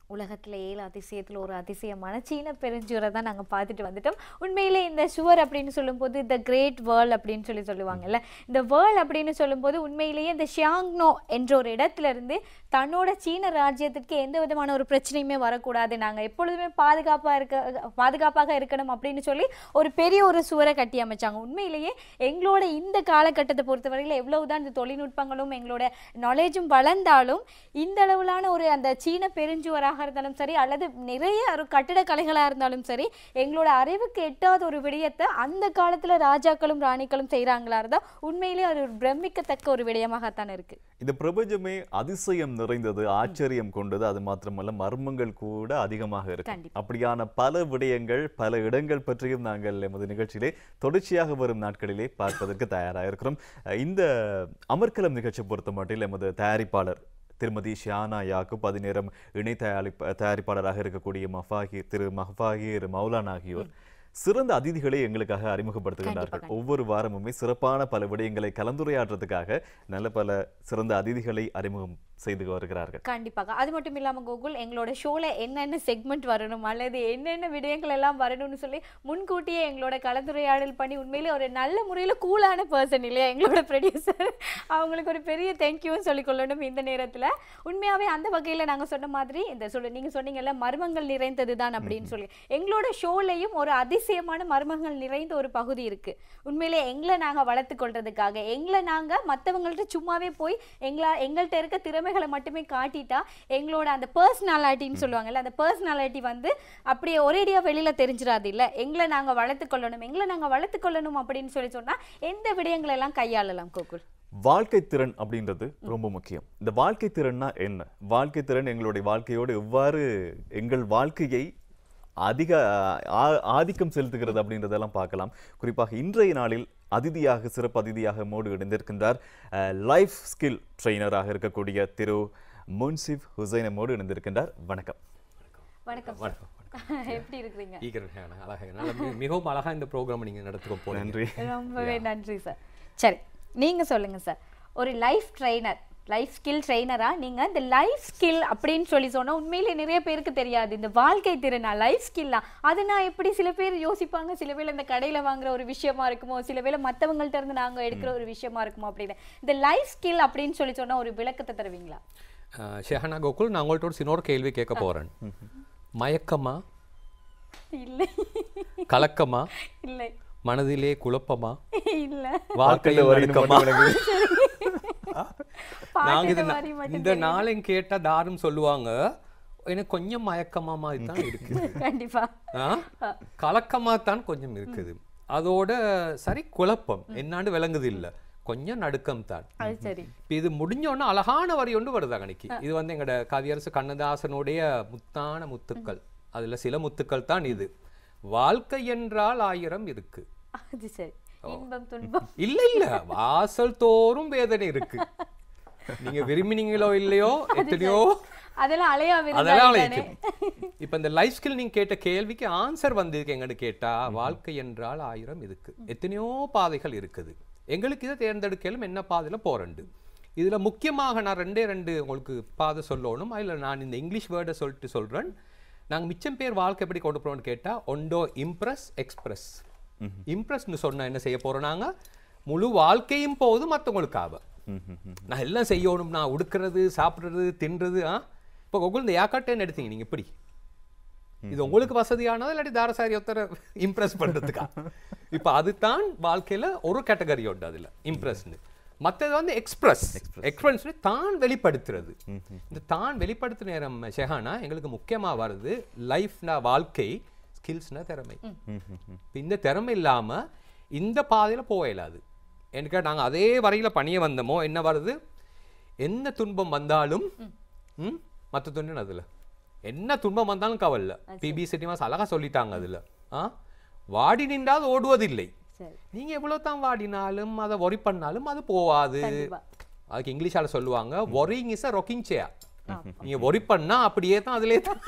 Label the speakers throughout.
Speaker 1: உலகத்தில் ஏழு அதிசயத்தில் ஒரு அதிசயமான சீன பெருஞ்சுவரை தான் நாங்கள் பார்த்துட்டு வந்துட்டோம் உண்மையிலே இந்த சுவர் அப்படின்னு சொல்லும்போது த கிரேட் வேர்ல்ட் அப்படின்னு சொல்லி சொல்லுவாங்கல்ல இந்த வேர்ல்ட் அப்படின்னு சொல்லும்போது உண்மையிலேயே இந்த ஷியாங்னோ என்ற ஒரு இடத்துல இருந்து தன்னோட சீன ராஜ்யத்திற்கு எந்த விதமான ஒரு பிரச்சனையுமே வரக்கூடாது நாங்கள் எப்பொழுதுமே பாதுகாப்பாக இருக்க பாதுகாப்பாக இருக்கணும் அப்படின்னு சொல்லி ஒரு பெரிய ஒரு சுவரை கட்டி அமைச்சாங்க உண்மையிலேயே எங்களோட இந்த காலகட்டத்தை பொறுத்தவரையில் எவ்வளவுதான் இந்த தொழில்நுட்பங்களும் எங்களோட நாலேஜும் வளர்ந்தாலும் இந்த அளவிலான ஒரு அந்த சீன பெருஞ்சுவராக இருந்தாலும் சரி அல்லது நிறைய ஒரு கட்டிடக்கலைகளாக இருந்தாலும் சரி எங்களோட அறிவுக்கு எட்டாத ஒரு விடயத்தை அந்த காலத்தில் ராஜாக்களும் ராணிகளும் செய்கிறாங்களா இருந்தால் உண்மையிலேயே அது ஒரு பிரமிக்கத்தக்க ஒரு விடயமாகத்தான் இருக்கு
Speaker 2: இந்த பிரபஞ்சமே அதிசயம் நிறைந்தது ஆச்சரியம் கொண்டது அது மாத்திரமல்ல மர்மங்கள் கூட அதிகமாக இருக்கு
Speaker 1: கண்டிப்பா.
Speaker 2: அப்படியான பல விடயங்கள் பல இடங்கள் பற்றியும் நாங்கள் எமது நிகழ்ச்சியிலே தொடர்ச்சியாக வரும் நாட்களிலே பார்ப்பதற்கு தயாராக இருக்கிறோம் அஹ் இந்த அமர்க்கலம் நிகழ்ச்சி பொறுத்த மட்டில் எமது தயாரிப்பாளர் திருமதி ஷியானா யாக்குப் அதே நேரம் இணை தயாரிப்ப தயாரிப்பாளராக இருக்கக்கூடிய மஃபாகி திரு மஃபாகிர் மௌலான் ஆகியோர் சிறந்த அதிதிகளை எங்களுக்காக அறிமுகப்படுத்துகின்றார்கள் ஒவ்வொரு வாரமுமே சிறப்பான பல விடயங்களை கலந்துரையாடுறதுக்காக நல்ல பல சிறந்த அதிதிகளை அறிமுகம் செய்து வருகிறார்கள்
Speaker 1: கண்டிப்பாக அது மட்டும் இல்லாமல் கோகுல் எங்களோட ஷோவில் என்னென்ன செக்மெண்ட் வரணும் அல்லது என்னென்ன விடயங்கள் எல்லாம் வரணும்னு சொல்லி முன்கூட்டியே எங்களோட கலந்துரையாடல் பண்ணி உண்மையிலே ஒரு நல்ல முறையில் கூலான பர்சன் இல்லையா எங்களோட ப்ரொடியூசர் அவங்களுக்கு ஒரு பெரிய தேங்க்யூன்னு சொல்லிக்கொள்ளணும் இந்த நேரத்தில் உண்மையாகவே அந்த வகையில் நாங்கள் சொன்ன மாதிரி இந்த சொல்லு நீங்கள் சொன்னீங்கல்ல மர்மங்கள் நிறைந்தது தான் அப்படின்னு சொல்லி எங்களோட ஷோலையும் ஒரு அதிசயமான மர்மங்கள் நிறைந்த ஒரு பகுதி இருக்குது உண்மையிலே எங்களை நாங்கள் வளர்த்து கொள்றதுக்காக எங்களை நாங்கள் மற்றவங்கள்ட்ட சும்மாவே போய் எங்களா எங்கள்கிட்ட இருக்க திறமைகளை மட்டுமே காட்டிட்டா எங்களோட அந்த பர்சனாலிட்டின்னு சொல்லுவாங்கல்ல அந்த பர்சனாலிட்டி வந்து அப்படியே ஒரேடியாக வெளியில் தெரிஞ்சிடாது இல்லை எங்களை நாங்கள் வளர்த்து கொள்ளணும் எங்களை நாங்கள் வளர்த்து கொள்ளணும் அப்படின்னு சொல்லி சொன்னால் எந்த விடயங்களை எல்லாம் கையாளலாம் கோகுல்
Speaker 2: வாழ்க்கை திறன் அப்படின்றது ரொம்ப முக்கியம் இந்த வாழ்க்கை திறன்னா என்ன வாழ்க்கை திறன் எங்களுடைய வாழ்க்கையோடு எவ்வாறு எங்கள் வாழ்க்கையை அதிக ஆ- ஆதிக்கம் செலுத்துகிறது அப்படின்றதெல்லாம் பார்க்கலாம் குறிப்பாக இன்றைய நாளில் அதிதியாக சிறப்பு அதிதியாக மோடு இணைந்திருக்கின்றார் லைஃப் ஸ்கில் ட்ரெயினராக இருக்கக்கூடிய திரு முன்சிப் ஹுசைன் மோடு இணைந்திருக்கின்றார் வணக்கம்
Speaker 1: வணக்கம்
Speaker 3: வணக்கம்
Speaker 1: எப்படி இருக்கிறீங்க
Speaker 3: ஈகர் அழகா நல்லா மி- மிகவும் அழகா இந்த ப்ரோக்ராம் நீங்க நடத்துக்க போறீங்க
Speaker 2: நன்றி
Speaker 1: ரொம்பவே நன்றி சார் சரி நீங்க சொல்லுங்க சார் ஒரு லைஃப் ட்ரெயினர் லைஃப் ஸ்கில் ட்ரெயினரா நீங்க இந்த லைஃப் ஸ்கில் அப்படின்னு சொல்லி சொன்னா உண்மையிலே நிறைய பேருக்கு தெரியாது இந்த வாழ்க்கை திறனா லைஃப் ஸ்கில்லா அது நான் எப்படி சில பேர் யோசிப்பாங்க சில பேர் இந்த கடையில வாங்குற ஒரு விஷயமா இருக்குமோ சில வேளை மத்தவங்கள்ட்ட இருந்து நாங்க எடுக்கிற ஒரு விஷயமா இருக்குமோ அப்படின்னு இந்த லைஃப் ஸ்கில் அப்படின்னு சொல்லி சொன்னா ஒரு விளக்கத்தை தருவீங்களா
Speaker 3: அஹ், ஷெஹனா கோகுல் நான் உங்கள்ட்ட ஒரு சின்ன ஒரு கேள்வி கேட்க போறேன் மயக்கமா
Speaker 1: இல்லை
Speaker 3: கலக்கமா
Speaker 1: இல்லை
Speaker 3: மனதிலே குழப்பமா
Speaker 1: இல்ல
Speaker 3: வாழ்க்கையில்
Speaker 2: வரி
Speaker 3: நடுக்கமா
Speaker 2: மட்டும் விளங்குது.
Speaker 3: நாங்க இது
Speaker 1: பாட்டுல
Speaker 3: நா-
Speaker 1: வரி மட்டும்
Speaker 3: இந்த நாளையும் கேட்டா தாரும் சொல்லுவாங்க எனக்கு கொஞ்சம் மயக்கமா மாதிரி தான் இருக்குது
Speaker 1: கண்டிப்பா
Speaker 3: ஆ? கலக்கமா தான் கொஞ்சம் இருக்குது அதோட சரி குழப்பம் என்னான்னு விளங்குது இல்ல கொஞ்சம் நடுக்கம் தான்
Speaker 1: அது சரி
Speaker 3: இப்ப இது முடிஞ்ச உடனே அழகான வரி ஒன்று வருது அன்னைக்கு இது வந்து எங்கட கவியரசு கண்ணதாசனுடைய முத்தான முத்துக்கள் அதுல சில முத்துக்கள் தான் இது வாழ்க்கை என்றால் ஆயிரம் இருக்கு
Speaker 1: அது சரி இன்பம் துன்பம்
Speaker 3: இல்ல இல்ல வாசல் தோறும் வேதனை இருக்கு நீங்க விரும்பினீங்களோ இல்லையோ எத்தனையோ
Speaker 1: அதெல்லாம் அலையா
Speaker 3: அதெல்லாம்
Speaker 1: விருந்தானே
Speaker 3: அழைக்கும் இப்ப இந்த லைஃப் ஸ்கில் நீங்க கேட்ட கேள்விக்கு ஆன்சர் வந்திருக்கு எங்கன்னு கேட்டா வாழ்க்கை என்றால் ஆயிரம் இருக்கு எத்தனையோ பாதைகள் இருக்குது எங்களுக்கு இதை தேர்ந்தெடுக்கலும் என்ன பாதையில போறண்டு இதுல முக்கியமாக நான் ரெண்டே ரெண்டு உங்களுக்கு பாதை சொல்லணும் அதுல நான் இந்த இங்கிலீஷ் வேர்டை சொல்லிட்டு சொல்றேன் நாங்க மிச்சம் பேர் வாழ்க்கை எப்படி கொண்டு போறோம்னு கேட்டா ஒண்டோ இம்ப்ரெஸ் எக்ஸ்பிரஸ் இம்ப்ரெஸ்னு சொன்னா என்ன செய்ய போறோம் நாங்க முழு வாழ்க்கையும் போகுது மற்றவங்களுக்காக நான் எல்லாம் செய்யணும் நான் உடுக்கிறது சாப்பிடுறது தின்றது ஆ இப்போ கோகுல் இந்த யாக்காட்டேன்னு எடுத்தீங்க நீங்க எப்படி இது உங்களுக்கு வசதியானது இல்லாட்டி தாரசாரி ஒருத்தரை இம்ப்ரெஸ் பண்றதுக்கா இப்போ அதுதான் வாழ்க்கையில ஒரு கேட்டகரி உண்டு அதுல இம்ப்ரெஸ்னு மற்றது வந்து எக்ஸ்பிரஸ் எக்ஸ்பிரஸ் தான் வெளிப்படுத்துறது இந்த தான் வெளிப்படுத்துற நேரம் ஷெஹானா எங்களுக்கு முக்கியமா வருது லைஃப்னா வாழ்க்கை ஸ்கில்ஸ்னா திறமை இப்ப இந்த திறமை இல்லாம இந்த பாதையில போக இயலாது எனக்கு நாங்க அதே வரையில பணிய வந்தோமோ என்ன வருது என்ன துன்பம் வந்தாலும் ம் மற்ற துன்பம் அதுல என்ன துன்பம் வந்தாலும் கவலை பிபி சிட்டிமாஸ் அழகா சொல்லிட்டாங்க அதுல ஆ வாடி நின்றால் ஓடுவதில்லை
Speaker 1: சரி
Speaker 3: நீங்க எவ்வளவு தான் வாடினாலும் அதை ஒரி பண்ணாலும் அது போவாது
Speaker 1: கண்டிப்பா
Speaker 3: அதுக்கு இங்கிலீஷால சொல்லுவாங்க ஒரிங் இஸ் அ ரொக்கிங் சேர் நீங்க ஒரி பண்ணா அப்படியே தான் அதுலயே தான்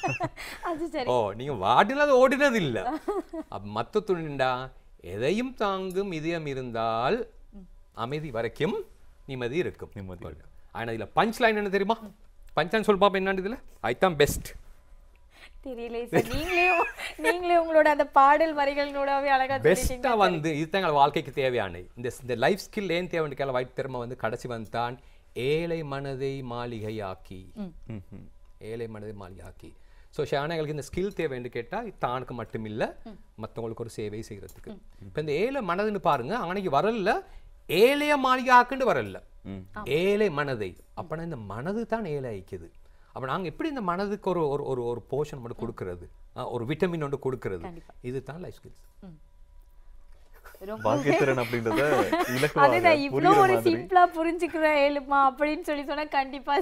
Speaker 1: அது சரி
Speaker 3: ஓ நீங்க வாடினது ஓடினது இல்ல அப்ப மத்த துணிண்டா எதையும் தாங்கும் இதயம் இருந்தால் அமைதி வரைக்கும் நிம்மதி இருக்கும்
Speaker 2: நிம்மதி
Speaker 3: ஆனா இதுல பஞ்ச் லைன் என்ன தெரியுமா பஞ்சான் சொல் பாப்பா என்னன்னு இதுல ஐத்தான் பெஸ்ட்
Speaker 1: தெரியல சார் நீங்களே நீங்களே உங்களோட அந்த பாடல் வரிகளோடவே அழகா
Speaker 3: பெஸ்ட்டாக
Speaker 1: சொல்லிட்டீங்க
Speaker 3: வந்து இதுதான் எங்கள் வாழ்க்கைக்கு தேவையான இந்த இந்த லைஃப் ஸ்கில் ஏன் தேவைன்னு கேள்வி வைட் திறமை வந்து கடைசி வந்தான் ஏழை மனதை மாளிகையாக்கி ஏழை மனதை மாளிகையாக்கி ஸோ ஷானா எங்களுக்கு இந்த ஸ்கில் தேவைன்னு கேட்டால் தானுக்கு மட்டும் இல்லை மற்றவங்களுக்கு ஒரு சேவை செய்கிறதுக்கு இப்போ இந்த ஏழை மனதுன்னு பாருங்க அன்னைக்கு வரல ஏழைய மாளிகையாக்குன்னு வரல ஏழை மனதை அப்பனா இந்த மனது தான் ஏழை ஐக்குது அப்போ நாங்கள் எப்படி இந்த மனதுக்கு ஒரு ஒரு ஒரு ஒரு போர்ஷன் மட்டும் கொடுக்கறது ஆ, ஒரு விட்டமின் ஒன்று கொடுக்கறது இதுதான் லைஃப் ஸ்கில்ஸ்
Speaker 1: ரொம்ப
Speaker 2: வாழ்க்கை திறன் அப்படின்றத இலக்குவாக
Speaker 1: அதுதான் இவ்ளோ
Speaker 2: புரியுற
Speaker 1: ஒரு
Speaker 2: மாதிரி
Speaker 1: சிம்பிளா புரிஞ்சுக்கிற ஏழுமா அப்படின்னு சொல்லி சொன்னா கண்டிப்பா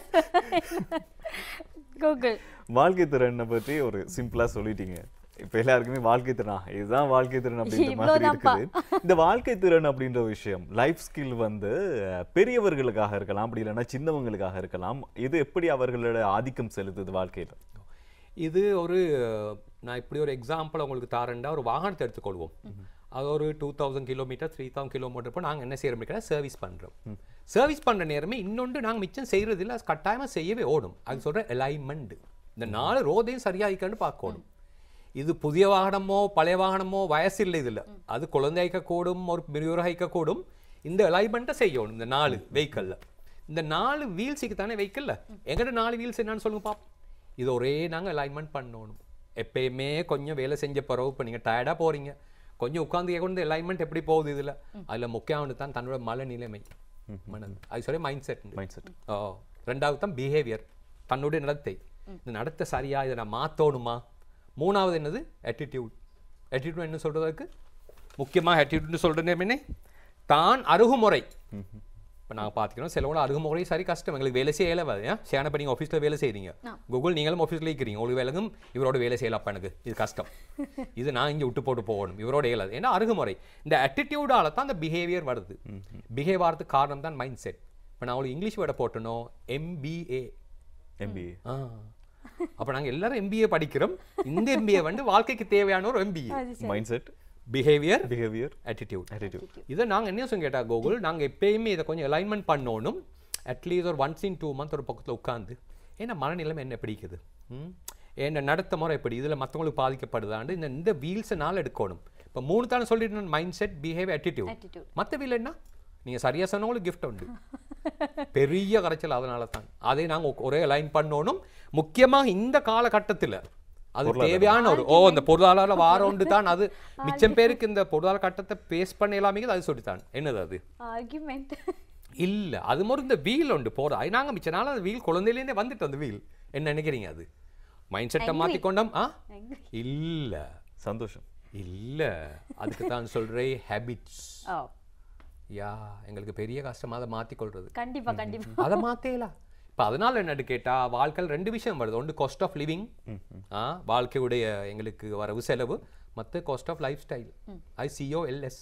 Speaker 1: கூகுள்
Speaker 2: வாழ்க்கை திறனை பற்றி ஒரு சிம்பிளா சொல்லிட்டீங்க இப்ப எல்லாருக்குமே வாழ்க்கை திறனா இதுதான் வாழ்க்கை திறன் அப்படின்ற மாதிரி
Speaker 1: இவ்வளவுதான்ப்பா.
Speaker 2: இருக்குது இந்த வாழ்க்கை திறன் அப்படின்ற விஷயம் லைஃப் ஸ்கில் வந்து அஹ், பெரியவர்களுக்காக இருக்கலாம் அப்படி இல்லைன்னா சின்னவங்களுக்காக இருக்கலாம் இது எப்படி அவர்களோட ஆதிக்கம் செலுத்துது வாழ்க்கையில
Speaker 3: இது ஒரு நான் இப்படி ஒரு எக்ஸாம்பிள் உங்களுக்கு தாரேன்டா ஒரு வாகனத்தை எடுத்துக்கொள்வோம் அது ஒரு two thousand kilometre three thousand kilometre இப்போ நாங்கள் என்ன செய்யறோம் கேட்டால் சர்வீஸ் பண்ணுறோம் சர்வீஸ் பண்ணுற நேரமே இன்னொன்று நாங்கள் மிச்சம் செய்கிறது இல்லை அது கட்டாயமாக செய்யவே ஓடும் அது சொல்கிற அலைன்மெண்ட் இந்த நாலு ரோதையும் சரியாயிக்கன்னு பார்க்கணும் இது புதிய வாகனமோ பழைய வாகனமோ வயசு இல்லை இதில் அது குழந்தை கூடும் ஒரு பெரியவர் கூடும் இந்த அலைன்மெண்ட்டை செய்யணும் இந்த நாலு வெஹிக்கல்ல இந்த நாலு வீல்ஸுக்கு தானே வெஹிக்கல்ல எங்கிட்ட நாலு வீல்ஸ் என்னன்னு சொல்லுங்க பாப்போம் இது ஒரே நாங்கள் அலைன்மெண்ட் பண்ணணும் எப்பயுமே கொஞ்சம் வேலை செஞ்ச பிறகு இப்போ நீங்கள் டயர்டாக போறீங்க கொஞ்சம் உட்காந்து கேட்கணும் அலைன்மெண்ட் எப்படி போகுது இதில் அதில் முக்கியமானது தான் தன்னோட மன நிலைமை மனம் அது சொல்லி மைண்ட் செட்
Speaker 2: மைண்ட் செட்
Speaker 3: ஓ ரெண்டாவது தான் பிஹேவியர் தன்னுடைய நடத்தை இந்த நடத்தை சரியா இதை நான் மாற்றணுமா மூணாவது என்னது attitude attitude என்ன சொல்றதுக்கு முக்கியமாக attitude சொல்ற நேரமே தான் அருகுமுறை இப்போ நாங்கள் பார்த்துக்கிறோம் சிலவங்கள அருகுமுறை சரி கஷ்டம் எங்களுக்கு வேலை செய்ய இயலாது ஏன் சேனை இப்போ நீங்கள் ஆஃபீஸில் வேலை செய்றீங்க கூகுள் நீங்களும் ஆஃபீஸில் இருக்கிறீங்க உங்களுக்கு வேலைக்கும் இவரோட வேலை செய்யலப்பா எனக்கு இது கஷ்டம் இது நான் இங்கே விட்டு போட்டு போகணும் இவரோட இயலாது ஏன்னா அருகுமுறை இந்த attitude-ஆல தான் அந்த பிஹேவியர் வருது பிஹேவ் ஆகிறதுக்கு காரணம் தான் மைண்ட் செட் இப்போ நான் உங்களுக்கு இங்கிலீஷ் வேர்டை போட்டனோ எம்பிஏ
Speaker 2: எம்பிஏ
Speaker 3: ஆ அப்ப நாங்க எல்லாரும் எம்பிஏ படிக்கிறோம் இந்த எம்பிஏ வந்து வாழ்க்கைக்கு தேவையான ஒரு MBA
Speaker 2: mind set
Speaker 3: behaviour
Speaker 2: behaviour
Speaker 3: attitude
Speaker 2: attitude
Speaker 3: இதை நாங்க என்ன சொல்லி கேட்டா கோகுல் நாங்க எப்பயுமே இதை கொஞ்சம் அலைன்மெண்ட் பண்ணணும் அட்லீஸ்ட் ஒரு ஒன்ஸ் இன் டூ மந்த் ஒரு பக்கத்துல உட்காந்து ஏன்னா மனநிலைமை என்ன பிடிக்குது ம் என்ன நடத்த முறை எப்படி இதுல மத்தவங்களுக்கு பாதிக்கப்படுதாண்டு இந்த இந்த வீல்ஸை நாள் எடுக்கணும் இப்போ மூணு தானே சொல்லிட்டு mind set behave attitude
Speaker 1: Attitude.
Speaker 3: மத்த வீல் என்ன நீங்க சரியா சொன்னவங்களுக்கு gift உண்டு பெரிய கரைச்சல் அதனால தான் அதை நாங்க ஒ- ஒரே லைன் பண்ணணும் முக்கியமாக இந்த காலகட்டத்துல அது தேவையான ஒரு ஓ இந்த பொருளாதார வாரோண்டு தான் அது மிச்சம் பேருக்கு இந்த பொருளாதார கட்டத்தை பேஸ் பண்ண எல்லாமே அது சொல்லித்தான் என்னது அது
Speaker 1: ஆர்குமெண்ட்
Speaker 3: இல்ல அது மாதிரி இந்த வீல் உண்டு போற அது நாங்க மிச்ச நாள் அந்த வீல் குழந்தையிலேருந்தே வந்துட்டு அந்த வீல் என்ன நினைக்கிறீங்க அது மைண்ட் செட்டை மாத்திக்கொண்டோம் ஆ இல்ல
Speaker 2: சந்தோஷம்
Speaker 3: இல்ல அதுக்கு தான் சொல்றேன் ஹேபிட்ஸ்
Speaker 1: ஓ
Speaker 3: யா எங்களுக்கு பெரிய கஷ்டமா அதை மாத்திக்கொள்றது
Speaker 1: கண்டிப்பா கண்டிப்பா
Speaker 3: அதை மாத்தேலாம் இப்போ அதனால என்னன்னு கேட்டா வாழ்க்கையில் ரெண்டு விஷயம் வருது ஒன்று காஸ்ட் ஆஃப் லிவிங் ஆ வாழ்க்கையுடைய எங்களுக்கு வரவு செலவு மற்ற காஸ்ட் ஆஃப் லைஃப் ஸ்டைல் அது C O L S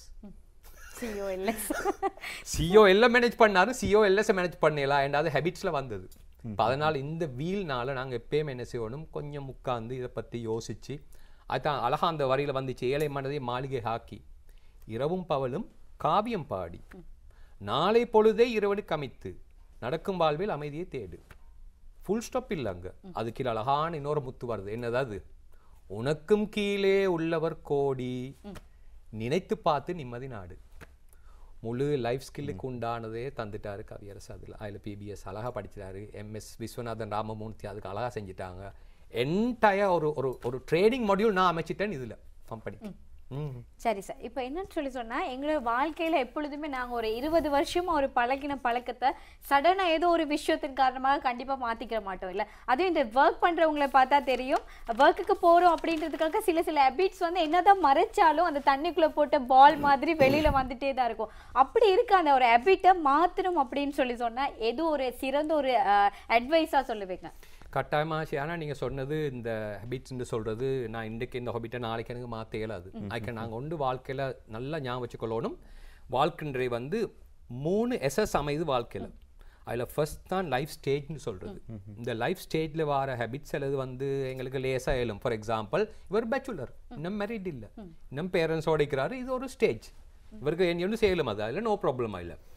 Speaker 1: C O L S
Speaker 3: C O எல்லாம் மேனேஜ் பண்ணாரு சிஓ எல்எஸ் மேனேஜ் பண்ணலாம் அண்ட் அது ஹேபிட்ஸில் வந்தது இப்போ அதனால இந்த வீல்னால நாங்க எப்பயுமே என்ன செய்யணும் கொஞ்சம் உட்கார்ந்து இதை பத்தி யோசிச்சு அதான் அழகா அந்த வரியில வந்துச்சு ஏழை மனதை மாளிகை ஹாக்கி இரவும் பவலும் காவியம் பாடி நாளை பொழுதே இரவடி கமித்து நடக்கும் வாழ்வில் அமைதியை தேடு ஃபுல் ஸ்டாப் இல்லை அங்க அது கீழே அழகான இன்னொரு முத்து வருது என்னது உனக்கும் கீழே உள்ளவர் கோடி நினைத்து பார்த்து நிம்மதி நாடு முழு லைஃப் ஸ்கில்லுக்கு உண்டானதே தந்துட்டாரு கவியரசு அதில் அதில் பிபிஎஸ் அழகா படிச்சிட்டாரு எம்எஸ் விஸ்வநாதன் ராமமூர்த்தி அதுக்கு அழகா செஞ்சுட்டாங்க என்டையர் ஒரு ஒரு ஒரு ட்ரேடிங் மாடியூல் நான் அமைச்சிட்டேன் இதுல கம்பெனிக்கு ம்
Speaker 1: சரி சார் இப்போ என்னன்னு சொல்லி சொன்னா எங்களோட வாழ்க்கையில எப்பொழுதுமே நாங்க ஒரு இருபது வருஷமா ஒரு பழகின பழக்கத்தை சடனா ஏதோ ஒரு விஷயத்தின் காரணமாக கண்டிப்பா மாத்திக்கிற மாட்டோம் இல்ல அதுவும் இந்த ஒர்க் பண்றவங்கள பார்த்தா தெரியும் ஒர்க்குக்கு போறோம் அப்படின்றதுக்காக சில சில ஹேபிட்ஸ் வந்து என்னதான் மறைச்சாலும் அந்த தண்ணிக்குள்ள போட்ட பால் மாதிரி வெளியில வந்துட்டே தான் இருக்கும் அப்படி இருக்க அந்த ஒரு ஹேபிட்டை மாத்தணும் அப்படின்னு சொல்லி சொன்னா எது ஒரு சிறந்த ஒரு அட்வைஸா சொல்லுவீங்க
Speaker 3: கட்டாயமா ஷியானா நீங்க சொன்னது இந்த ஹபிட்ஸ்ன்னு சொல்றது நான் இன்றைக்கு இந்த ஹபிட்டை நாளைக்கு எனக்கு மாற்ற இயலாது அதுக்கு நாங்க ஒன்று வாழ்க்கையில நல்லா ஞாபகம் வச்சுக்கொள்ளணும் வாழ்க்கைன்றை வந்து மூணு எஸ்எஸ் அமைது வாழ்க்கையில அதுல ஃபர்ஸ்ட் தான் லைஃப் ஸ்டேஜ்னு சொல்றது இந்த லைஃப் ஸ்டேஜ்ல வர ஹேபிட்ஸ் அல்லது வந்து எங்களுக்கு லேசா இயலும் ஃபார் எக்ஸாம்பிள் இவர் பேச்சுலர் இன்னும் மேரிட் இல்ல இன்னும் பேரண்ட்ஸோட இருக்கிறாரு இது ஒரு ஸ்டேஜ் இவருக்கு என்ன ஒன்று செய்யலும் அது அதில் நோ ப்ராப்ளமா இல்லை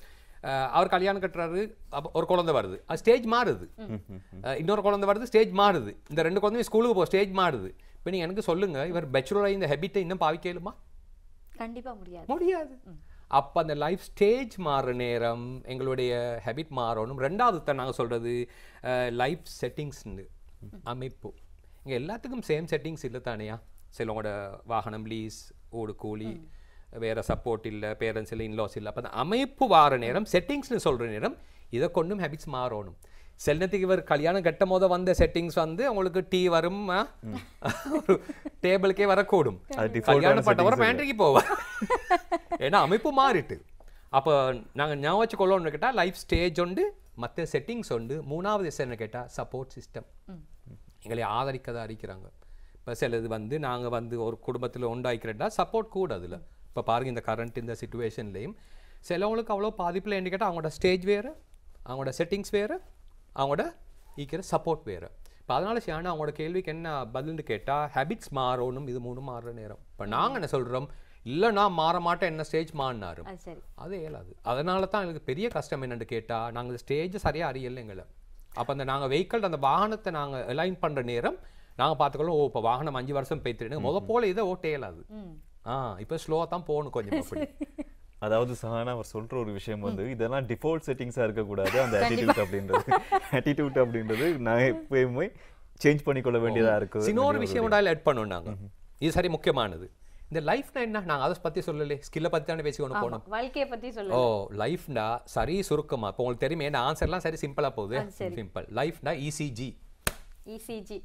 Speaker 3: அஹ், அவர் கல்யாணம் கட்டுறாரு அப்ப ஒரு குழந்தை வருது அது ஸ்டேஜ் மாறுது அஹ், இன்னொரு குழந்தை வருது ஸ்டேஜ் மாறுது இந்த ரெண்டு குழந்தையும் ஸ்கூலுக்கு போ ஸ்டேஜ் மாறுது இப்போ நீங்கள் எனக்கு சொல்லுங்க இவர் பேச்சுலராக இந்த ஹெபிட்டை இன்னும் பாவிக்கலுமா
Speaker 1: கண்டிப்பா முடியாது
Speaker 3: முடியாது அப்போ அந்த லைஃப் ஸ்டேஜ் மாறுற நேரம் எங்களுடைய ஹேபிட் மாறணும் ரெண்டாவது தான் நாங்கள் சொல்கிறது லைஃப் செட்டிங்ஸ்னு அமைப்பு இங்கே எல்லாத்துக்கும் சேம் செட்டிங்ஸ் இல்லை தானேயா சிலவங்களோட வாகனம் லீஸ் ஓடு கூலி வேற சப்போர்ட் இல்லை பேரண்ட்ஸ் இல்லை இன்லாஸ் இல்லை அப்போ அந்த அமைப்பு வார நேரம் செட்டிங்ஸ்னு சொல்கிற நேரம் இதை கொண்டும் ஹேபிட்ஸ் மாறணும் சில நேரத்துக்கு இவர் கல்யாணம் கட்டும் போது வந்த செட்டிங்ஸ் வந்து உங்களுக்கு டீ வரும் ஆ? ஒரு டேபிளுக்கே வரக்கூடும்
Speaker 2: அது default ஆன
Speaker 3: கல்யாணப்பட்டவரை
Speaker 2: settings
Speaker 3: பேண்ட்ரிக்கு போவார் ஏன்னா அமைப்பு மாறிட்டு அப்போ நாங்கள் ஞாபகம் வச்சுக்கொள்ளணும்னு கேட்டால் லைஃப் ஸ்டேஜ் உண்டு மற்ற செட்டிங்ஸ் உண்டு மூணாவது என்ன கேட்டால் சப்போர்ட் சிஸ்டம் எங்களை ஆதரிக்கதை அறிக்கிறாங்க இப்போ சிலது வந்து நாங்கள் வந்து ஒரு குடும்பத்தில் உண்டாக்கிறேன்டா சப்போர்ட் கூட அதில் இப்போ பாருங்க இந்த கரண்ட் இந்த சுச்சுவேஷன்லேயும் சிலவங்களுக்கு அவ்வளோ பாதிப்பில் என்ன கேட்டால் அவங்களோட ஸ்டேஜ் வேறு அவங்களோட செட்டிங்ஸ் வேறு அவங்களோட ஈக்கிற சப்போர்ட் வேறு இப்போ அதனால ஷியானா அவங்களோட கேள்விக்கு என்ன பதில்னு கேட்டால் ஹேபிட்ஸ் மாறணும் இது மூணு மாறுற நேரம் இப்போ நாங்கள் என்ன சொல்கிறோம் இல்லை நான் மாற மாட்டேன் என்ன ஸ்டேஜ் மாறினாரு
Speaker 1: அது சரி
Speaker 3: அது இயலாது அதனால தான் எனக்கு பெரிய கஷ்டம் என்னன்னு கேட்டால் நாங்கள் ஸ்டேஜ் சரியாக அறியல எங்களை அப்போ அந்த நாங்கள் வெஹிக்கிள் அந்த வாகனத்தை நாங்கள் அலைன் பண்ணுற நேரம் நாங்கள் பார்த்துக்கலாம் ஓ இப்போ வாகனம் அஞ்சு வருஷம் போய்த்துட்டு முத போல இதை ஓட்ட இயலாது
Speaker 1: ம்
Speaker 3: ஆ இப்போ ஸ்லோவாக தான் போகணும் கொஞ்சம் அப்படி
Speaker 2: அதாவது சஹானா அவர் சொல்ற ஒரு விஷயம் வந்து இதெல்லாம் டிஃபால்ட் செட்டிங்ஸா இருக்கக்கூடாது அந்த ஆட்டிடியூட் அப்படின்றது ஆட்டிடியூட் அப்படின்றது நான் எப்பயுமே சேஞ்ச் பண்ணிக்கொள்ள வேண்டியதா இருக்கு
Speaker 3: இன்னொரு விஷயம் கூட ஆட் பண்ணோம் நாங்கள் இது சரி முக்கியமானது இந்த லைஃப்னா என்ன நாங்கள் அதை பற்றி சொல்லலே ஸ்கில்லை பற்றி தானே பேசி கொண்டு போனோம்
Speaker 1: ஆமா வாழ்க்கைய பத்தி
Speaker 3: ஓ
Speaker 1: சொல்லு
Speaker 3: லைஃப்னா சரி சுருக்கமா இப்போ உங்களுக்கு தெரியுமே இந்த ஆன்சர்லாம் சரி சிம்பிளா போகுது
Speaker 1: அது சரி.
Speaker 3: சிம்பிள் லைஃப்னா இசிஜி
Speaker 1: இசிஜி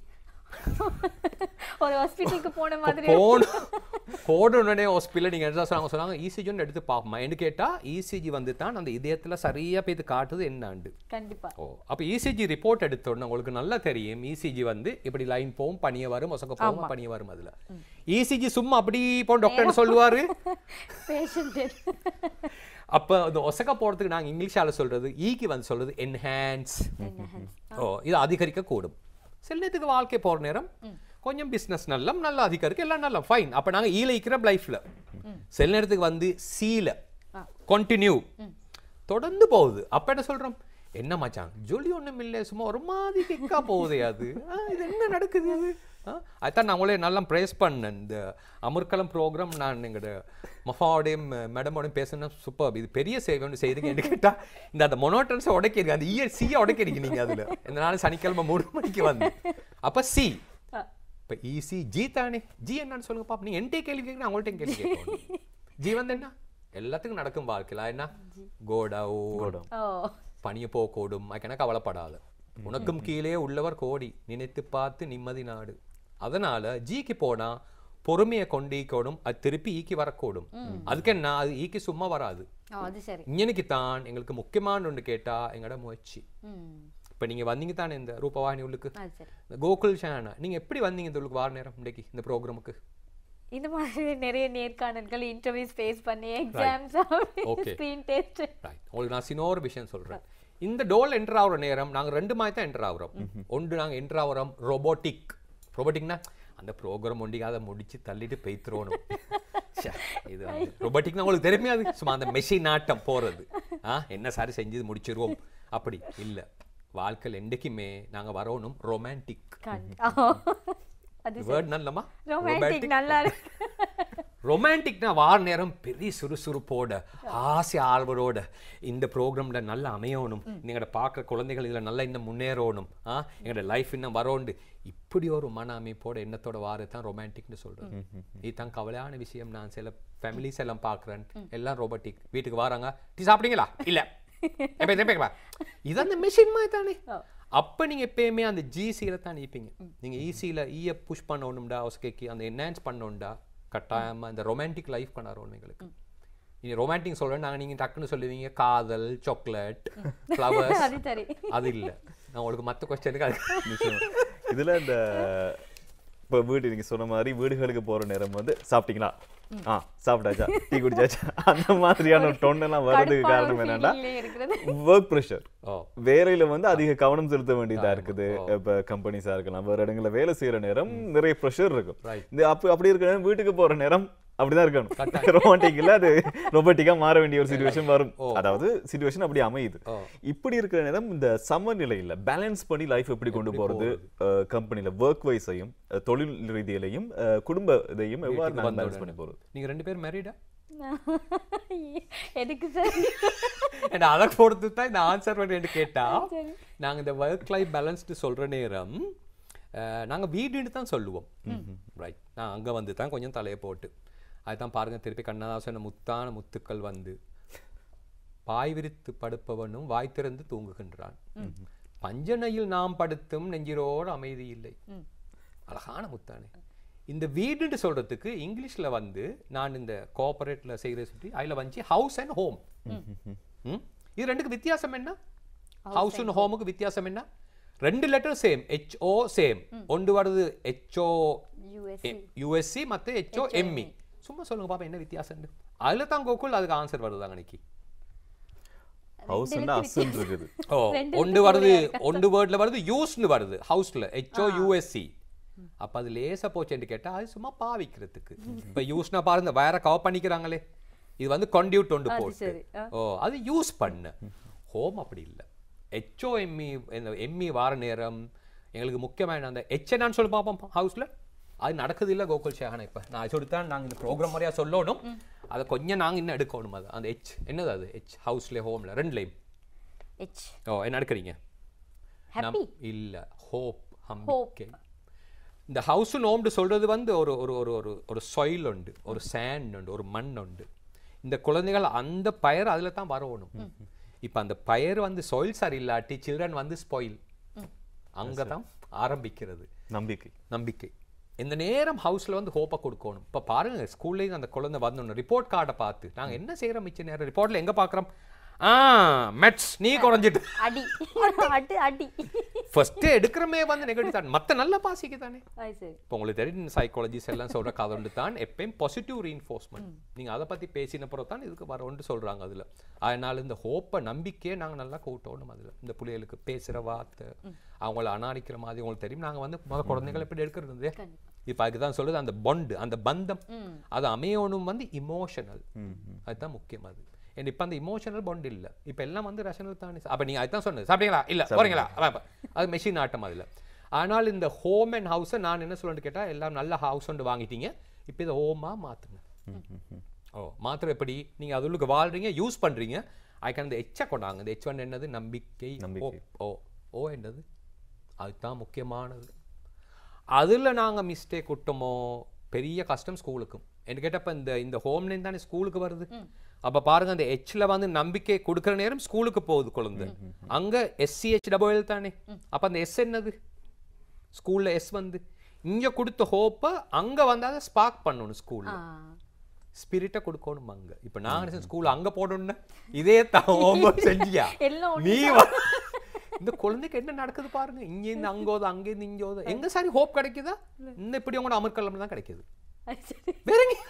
Speaker 1: ஒரு ஹாஸ்பிட்டலுக்கு போன மாதிரி
Speaker 3: போன போன உடனே ஹாஸ்பிட்டல் நீங்க என்ன சொன்னாங்க சொன்னாங்க இசிஜின்னு எடுத்து பார்ப்போமா என்று கேட்டா இசிஜி வந்து தான் அந்த இதயத்துல சரியா போய் இது காட்டுது என்னாண்டு
Speaker 1: கண்டிப்பா
Speaker 3: ஓ அப்போ இசிஜி ரிப்போர்ட் எடுத்த உடனே உங்களுக்கு நல்லா தெரியும் இசிஜி வந்து இப்படி லைன் போகும் பனிய வரும் ஒசங்க போகும் பனிய வரும் அதுல இசிஜி சும்மா அப்படி போ டாக்டர்னு சொல்லுவாரு
Speaker 1: பேஷண்ட்
Speaker 3: அப்ப அந்த ஒசக்க போறதுக்கு நாங்க இங்கிலீஷால சொல்றது ஈக்கு வந்து சொல்றது என்ஹான்ஸ் ஓ இது அதிகரிக்க கூடும் சில நேரத்துக்கு வாழ்க்கை போற நேரம் கொஞ்சம் பிசினஸ் நல்லம் நல்லா அதிகரிக்க எல்லாம் நல்லா ஃபைன் அப்ப நாங்க ஈல இருக்கிற லைஃப்ல சில நேரத்துக்கு வந்து சீல கண்டினியூ தொடர்ந்து போகுது அப்ப என்ன சொல்றோம் என்ன மச்சான் ஜொலி ஒண்ணும் இல்லை சும்மா ஒரு மாதிரி கிக்கா போகுதே அது ஆ, இது என்ன நடக்குது இது ஆ, அதான் நான் உங்களே நல்லா ப்ரேஸ் பண்ணேன் இந்த அமர்கலம் ப்ரோக்ராம் நான் எங்களோட மஃபாவோடையும் மேடமோடையும் பேசினேன் சூப்பர் இது பெரிய சேவை ஒன்று செய்யுதுங்க கேட்டா இந்த அந்த மொனோட்டன்ஸை உடைக்கிறீங்க அந்த இயர் சியை உடைக்கிறீங்க நீங்க அதுல இந்த நாள் சனிக்கிழமை மூணு மணிக்கு வந்து அப்ப சி இப்போ ஈஸி ஜி தானே ஜி என்னன்னு சொல்லுங்க பாப்போம் நீங்க என்கிட்ட கேள்வி கேட்குறேன் அவங்கள்ட்ட கேள்வி கேட்கணும் ஜி வந்து என்ன எல்லாத்துக்கும் நடக்கும் வாழ்க்கையில என்ன கோடாவோ
Speaker 1: ஓ
Speaker 3: பணிய போக்கூடும் அதுக்கென கவலைப்படாத உனக்கும் கீழே உள்ளவர் கோடி நினைத்து பார்த்து நிம்மதி நாடு அதனால ஜிக்கு போனா பொறுமையை கொண்டீக்கோடும் அது திருப்பி ஈக்கி வரக்கூடும் அதுக்கு என்ன அது ஈக்கி சும்மா வராது
Speaker 1: ஓ அது சரி
Speaker 3: இன்னைக்கு தான் எங்களுக்கு முக்கியமான ஒன்று கேட்டா எங்களோட முயற்சி
Speaker 1: ம்
Speaker 3: இப்போ நீங்க வந்தீங்க தானே இந்த ரூபவாணி உள்ளுக்கு
Speaker 1: அது சரி
Speaker 3: இந்த கோகுல் ஷானா நீங்க எப்படி வந்தீங்க இந்த உள்ளுக்கு வார நேரம் இன்னைக்கு இந்த ப்ரோக்ராமுக்கு
Speaker 1: இந்த மாதிரி நிறைய நேர்காணல்கள் இன்டர்வியூஸ் ஃபேஸ் பண்ணி exams
Speaker 3: Okay.
Speaker 1: Screen test
Speaker 3: right உங்களுக்கு நான் சின்னொரு விஷயம் சொல்றேன் இந்த டோல் என்டர் ஆகுற நேரம் நாங்க ரெண்டு மாதிரி தான் என்டர் ஆகுறோம் ஒன்று நாங்க என்டர் ஆகுறோம் ரோபோட்டிக் ரோபோட்டிக்னா அந்த ப்ரோக்ராம் ஒண்டிக்கு அதை முடிச்சு தள்ளிட்டு பெய்த்துறோணும் ச்சே, இது வந்து ரோபோட்டிக்னா உங்களுக்கு தெரியுமே சும்மா அந்த மெஷின் ஆட்டம் போறது ஆ என்ன சாரி செஞ்சு முடிச்சிருவோம் அப்படி இல்ல வாழ்க்கையில் என்றைக்குமே நாங்க வரணும் ரொமான்டிக்
Speaker 1: அது
Speaker 3: வேர்ட் நல்லமா
Speaker 1: ரொமான்டிக் நல்லா இருக்கு
Speaker 3: ரொமான்டிக்னா வார நேரம் பெரிய சுறுசுறுப்போட ஆசை ஆழ்வரோட இந்த ப்ரோக்ராம்ல நல்லா அமையணும் நீங்களோட பார்க்குற குழந்தைகள் இதுல நல்லா இன்னும் முன்னேறணும் ஆ எங்களோட லைஃப் இன்னும் வரணும் இப்படி ஒரு மன அமைப்போட எண்ணத்தோட வாரு தான் ரொமான்டிக்னு சொல்றது இதுதான் கவலையான விஷயம் நான் சில ஃபேமிலிஸ் எல்லாம் பார்க்குறேன் எல்லாம் ரோபோட்டிக் வீட்டுக்கு வராங்க டீ சாப்பிட்டீங்களா இல்ல எப்ப எப்ப எப்ப? இது அந்த மிஷின் மாதிரி தானே அப்ப நீங்க எப்பயுமே அந்த ஜிசியில தான் நிற்பீங்க நீங்க ஈஸியில ஈய புஷ் பண்ணணும்டா ஒஸ்கேக்கு அந்த என்ஹான்ஸ் பண்ணணும்டா கட்டாயமா இந்த ரொமான்டிக் லைஃப் கொண்டாடுறோம் எங்களுக்கு இனி ரொமான்டிக் சொல்றேன் நாங்க நீங்க டக்குன்னு சொல்லுவீங்க காதல் சாக்லேட் ஃப்ளவர்ஸ்
Speaker 1: அது சரி
Speaker 3: அது இல்ல நான் உங்களுக்கு மத்த கொஸ்டினுக்கு அது
Speaker 2: நிச்சயமா. இதுல இந்த இப்போ வீடு நீங்க சொன்ன மாதிரி வீடுகளுக்கு போற நேரம் வந்து சாப்பிட்டீங்களா ஆ சாப்பிட்டாச்சா டீ குடிச்சாச்சா அந்த மாதிரியான டொன் எல்லாம் வர்றதுக்கு
Speaker 1: கடுப்பான
Speaker 2: காரணம்
Speaker 1: ஒரு
Speaker 2: என்னன்னா
Speaker 1: feeling லயே இருக்கிறது
Speaker 2: ஒர்க் ப்ரெஷர்
Speaker 3: ஓ
Speaker 2: வேலையில வந்து அதிக கவனம் செலுத்த வேண்டியதா இருக்குது இப்ப கம்பெனிஸா இருக்கலாம் வேற இடங்கள்ல வேலை செய்யற நேரம் நிறைய ப்ரெஷர் இருக்கும்
Speaker 3: Right.
Speaker 2: இந்த அப்ப அப்படி இருக்கிற நேரம் வீட்டுக்கு போற நேரம் அப்படிதான் இருக்கணும் ரொமான்டிக் இல்ல அது ரொபோட்டிக்கா மாற வேண்டிய ஒரு சுச்சுவேஷன் வரும் அதாவது சுச்சுவேஷன் அப்படி அமையுது
Speaker 3: ஓ.
Speaker 2: இப்படி இருக்கிற நேரம் இந்த சமநிலையில பேலன்ஸ் பண்ணி லைஃப் எப்படி கொண்டு போறது கம்பெனில ஒர்க் வைஸையும் தொழில் ரீதியிலையும் அஹ், குடும்ப இதையும் எவ்வாறு
Speaker 3: வீட்டுக்கு
Speaker 2: நான்
Speaker 3: வந்த
Speaker 2: பேலன்ஸ் பண்ணி
Speaker 3: உடனே.
Speaker 2: போறது
Speaker 3: நீங்க ரெண்டு பேரும் மேரீடா
Speaker 1: எதுக்கு சார்
Speaker 3: என்ன அதை பொறுத்து தான் இந்த ஆன்சர் பண்ணிட்டு கேட்டா நாங்க இந்த ஒர்க் லைஃப் பேலன்ஸ்டு சொல்ற நேரம் அஹ், நாங்க வீடுன்னு தான் சொல்லுவோம் ரைட் நான் அங்க வந்து தான் கொஞ்சம் தலையை போட்டு அதுதான் பாருங்க திருப்பி கண்ணதாசன் முத்தான முத்துக்கள் வந்து பாய் விரித்து படுப்பவனும் வாய் திறந்து தூங்குகின்றான் பஞ்சனையில் நாம் படுத்தும் நெஞ்சிரோடு அமைதி இல்லை அழகான முத்தானே இந்த வீடுன்னு சொல்றதுக்கு இங்கிலீஷ்ல வந்து நான் இந்த கோஆபரேட்ல செய்கிற சுற்றி அதுல வந்து ஹவுஸ் அண்ட் ஹோம் இது ரெண்டுக்கு வித்தியாசம் என்ன ஹவுஸ் அண்ட் ஹோமுக்கு வித்தியாசம் என்ன ரெண்டு லெட்டர் சேம் ஹெச்ஓ சேம் ஒன்று வருது ஹெச்ஓ
Speaker 1: யூஎஸ்
Speaker 3: யூஎஸ்சி மற்ற ஹெச்ஓ எம்இ சும்மா சொல்லுங்க பாப்பா என்ன வித்தியாசம் அதுல தான் கோகுல் அதுக்கு ஆன்சர் வருதாங்க அன்னைக்கு
Speaker 2: ஹவுஸ் அசுன்னு இருக்குது
Speaker 3: ஓ ஒன்று வருது ஒன்று வேர்ட்ல வருது யூஸ்னு வருது ஹவுஸ்ல ஹெச்ஓ யூஎஸ்சி அப்ப அது லேசா போச்சேன்னு கேட்டா அது சும்மா பாவிக்கிறதுக்கு இப்ப யூஸ்னா பாருங்க வேற கவர் பண்ணிக்கிறாங்களே இது வந்து கண்டியூட் ஒன்று போட்டு
Speaker 1: சரி,
Speaker 3: ஓ அது யூஸ் பண்ண ஹோம் அப்படி இல்ல ஹெச்ஓ எம்இ இந்த எம்இ வார நேரம் எங்களுக்கு முக்கியமான அந்த ஹெச் என்னன்னு சொல்லி பார்ப்போம் ஹவுஸ்ல அது நடக்குது இல்ல கோகுல் சேகனா இப்ப நான் சொல்லித்தான் நாங்க இந்த ப்ரோக்ராம் மாதிரியா சொல்லணும் அதை கொஞ்சம் நாங்க இன்னும் எடுக்கணும் அது அந்த ஹெச் என்னது அது ஹெச் ஹவுஸ்ல ஹோம்ல ரெண்டுலையும்
Speaker 1: எச்
Speaker 3: ஓ என்ன எடுக்கிறீங்க
Speaker 1: ஹாப்பி
Speaker 3: நம்- இல்ல ஹோப் ஹம்பிக்கை இந்த ஹவுஸ் நோம்னு சொல்றது வந்து ஒரு ஒரு ஒரு ஒரு ஒரு சொயில் உண்டு ஒரு சேண்ட் உண்டு ஒரு மண் உண்டு இந்த குழந்தைகள் அந்த பயர் அதுல தான் வரணும் இப்ப அந்த பயர் வந்து சொயில் சரி இல்லாட்டி சில்ட்ரன் வந்து ஸ்பாயில் அங்கதான் ஆரம்பிக்கிறது
Speaker 2: நம்பிக்கை
Speaker 3: நம்பிக்கை இந்த நேரம் ஹவுஸ்ல வந்து ஹோப்பை கொடுக்கணும் இப்ப பாருங்க ஸ்கூல்லேயும் அந்த குழந்தை வந்தோன்னு ரிப்போர்ட் கார்டை பார்த்து நாங்க என்ன செய்யறோம் மிச்ச நேரம் ரிப்போர்ட்ல எங்க பார்க்கறோம் ஆ மெட்ஸ் நீ குறைஞ்சிட்டு
Speaker 1: அடி அடி அடி
Speaker 3: ஃபர்ஸ்ட் எடுக்கிறமே வந்து நெகட்டிவ் தான் மத்த நல்ல பாசிக்கு தானே
Speaker 1: அது சரி
Speaker 3: இப்போ உங்களுக்கு தெரியும் சைக்காலஜிஸ் எல்லாம் சொல்ற கதை உண்டு தான் எப்பயும் பாசிட்டிவ் ரீஇன்ஃபோர்ஸ்மெண்ட் நீங்க அதை பத்தி பேசின பிறகு தான் இதுக்கு வரோன்னு சொல்றாங்க அதுல அதனால இந்த ஹோப்பை நம்பிக்கையை நாங்க நல்லா கூட்டணும் அதுல இந்த பிள்ளைகளுக்கு பேசுற வார்த்தை அவங்கள அனாரிக்கிற மாதிரி உங்களுக்கு தெரியும் நாங்க வந்து முத குழந்தைகளை எப்படி எடுக்கிறது இப்போ அதுக்கு தான் சொல்லுது அந்த பொண்டு அந்த பந்தம் அது அமையணும் வந்து இமோஷனல் அதுதான் முக்கியம் அது ஏன்னா இப்போ அந்த இமோஷனல் பாண்ட் இல்ல இப்போ எல்லாம் வந்து ரஷனல் தானே அப்ப நீங்க அதுதான் சொன்னது சாப்பிட்டீங்களா இல்ல போறீங்களா அதான் இப்ப. அது மெஷின் ஆட்டம் அதுல ஆனால் இந்த ஹோம் அண்ட் ஹவுஸை நான் என்ன சொல்லணும்னு கேட்டா எல்லாம் நல்ல ஹவுஸ் ஒன்று வாங்கிட்டீங்க இப்போ இதை ஹோமா மாத்துங்க ஓ மாத்திரம் எப்படி நீங்க அதுக்கு வாழ்றீங்க யூஸ் பண்றீங்க அதுக்கு அந்த எச்சை கொண்டாங்க இந்த எச் ஒன் என்னது நம்பிக்கை
Speaker 2: நம்பிக்கை.
Speaker 3: hope. ஓ ஓ என்னது அதுதான் முக்கியமானது அதுல நாங்க மிஸ்டேக் விட்டோமோ பெரிய கஷ்டம் ஸ்கூலுக்கும் என்ன கேட்டப்ப இந்த இந்த ஹோம்லேருந்து தானே ஸ்கூலுக்கு வருது அப்ப பாருங்க அந்த எச்ல வந்து நம்பிக்கை கொடுக்குற நேரம் ஸ்கூலுக்கு போகுது குழந்தை அங்க எஸ்சிஹெச் டபுள் தானே அப்ப அந்த எஸ் என்னது ஸ்கூல்ல எஸ் வந்து இங்க கொடுத்த ஹோப்பை அங்க வந்து அதை ஸ்பார்க் பண்ணணும் ஸ்கூல்ல
Speaker 1: ஆ
Speaker 3: ஸ்பிரிட்டை கொடுக்கணும் அங்க இப்ப நான் என்ன ஸ்கூல் அங்க போடணும்னா இதே தான் ஹோம்ஒர்க் செஞ்சியா
Speaker 1: எல்லாம்
Speaker 3: நீ வா- இந்த குழந்தைக்கு என்ன நடக்குது பாருங்க இங்க இருந்து அங்கோது அங்க இருந்து இங்கோது எங்க சாரி ஹோப் கிடைக்குதா இந்த இப்படி உங்களோட அமர்கலம் தான் கிடைக்குது
Speaker 1: அது சரி
Speaker 3: வேற எங்க?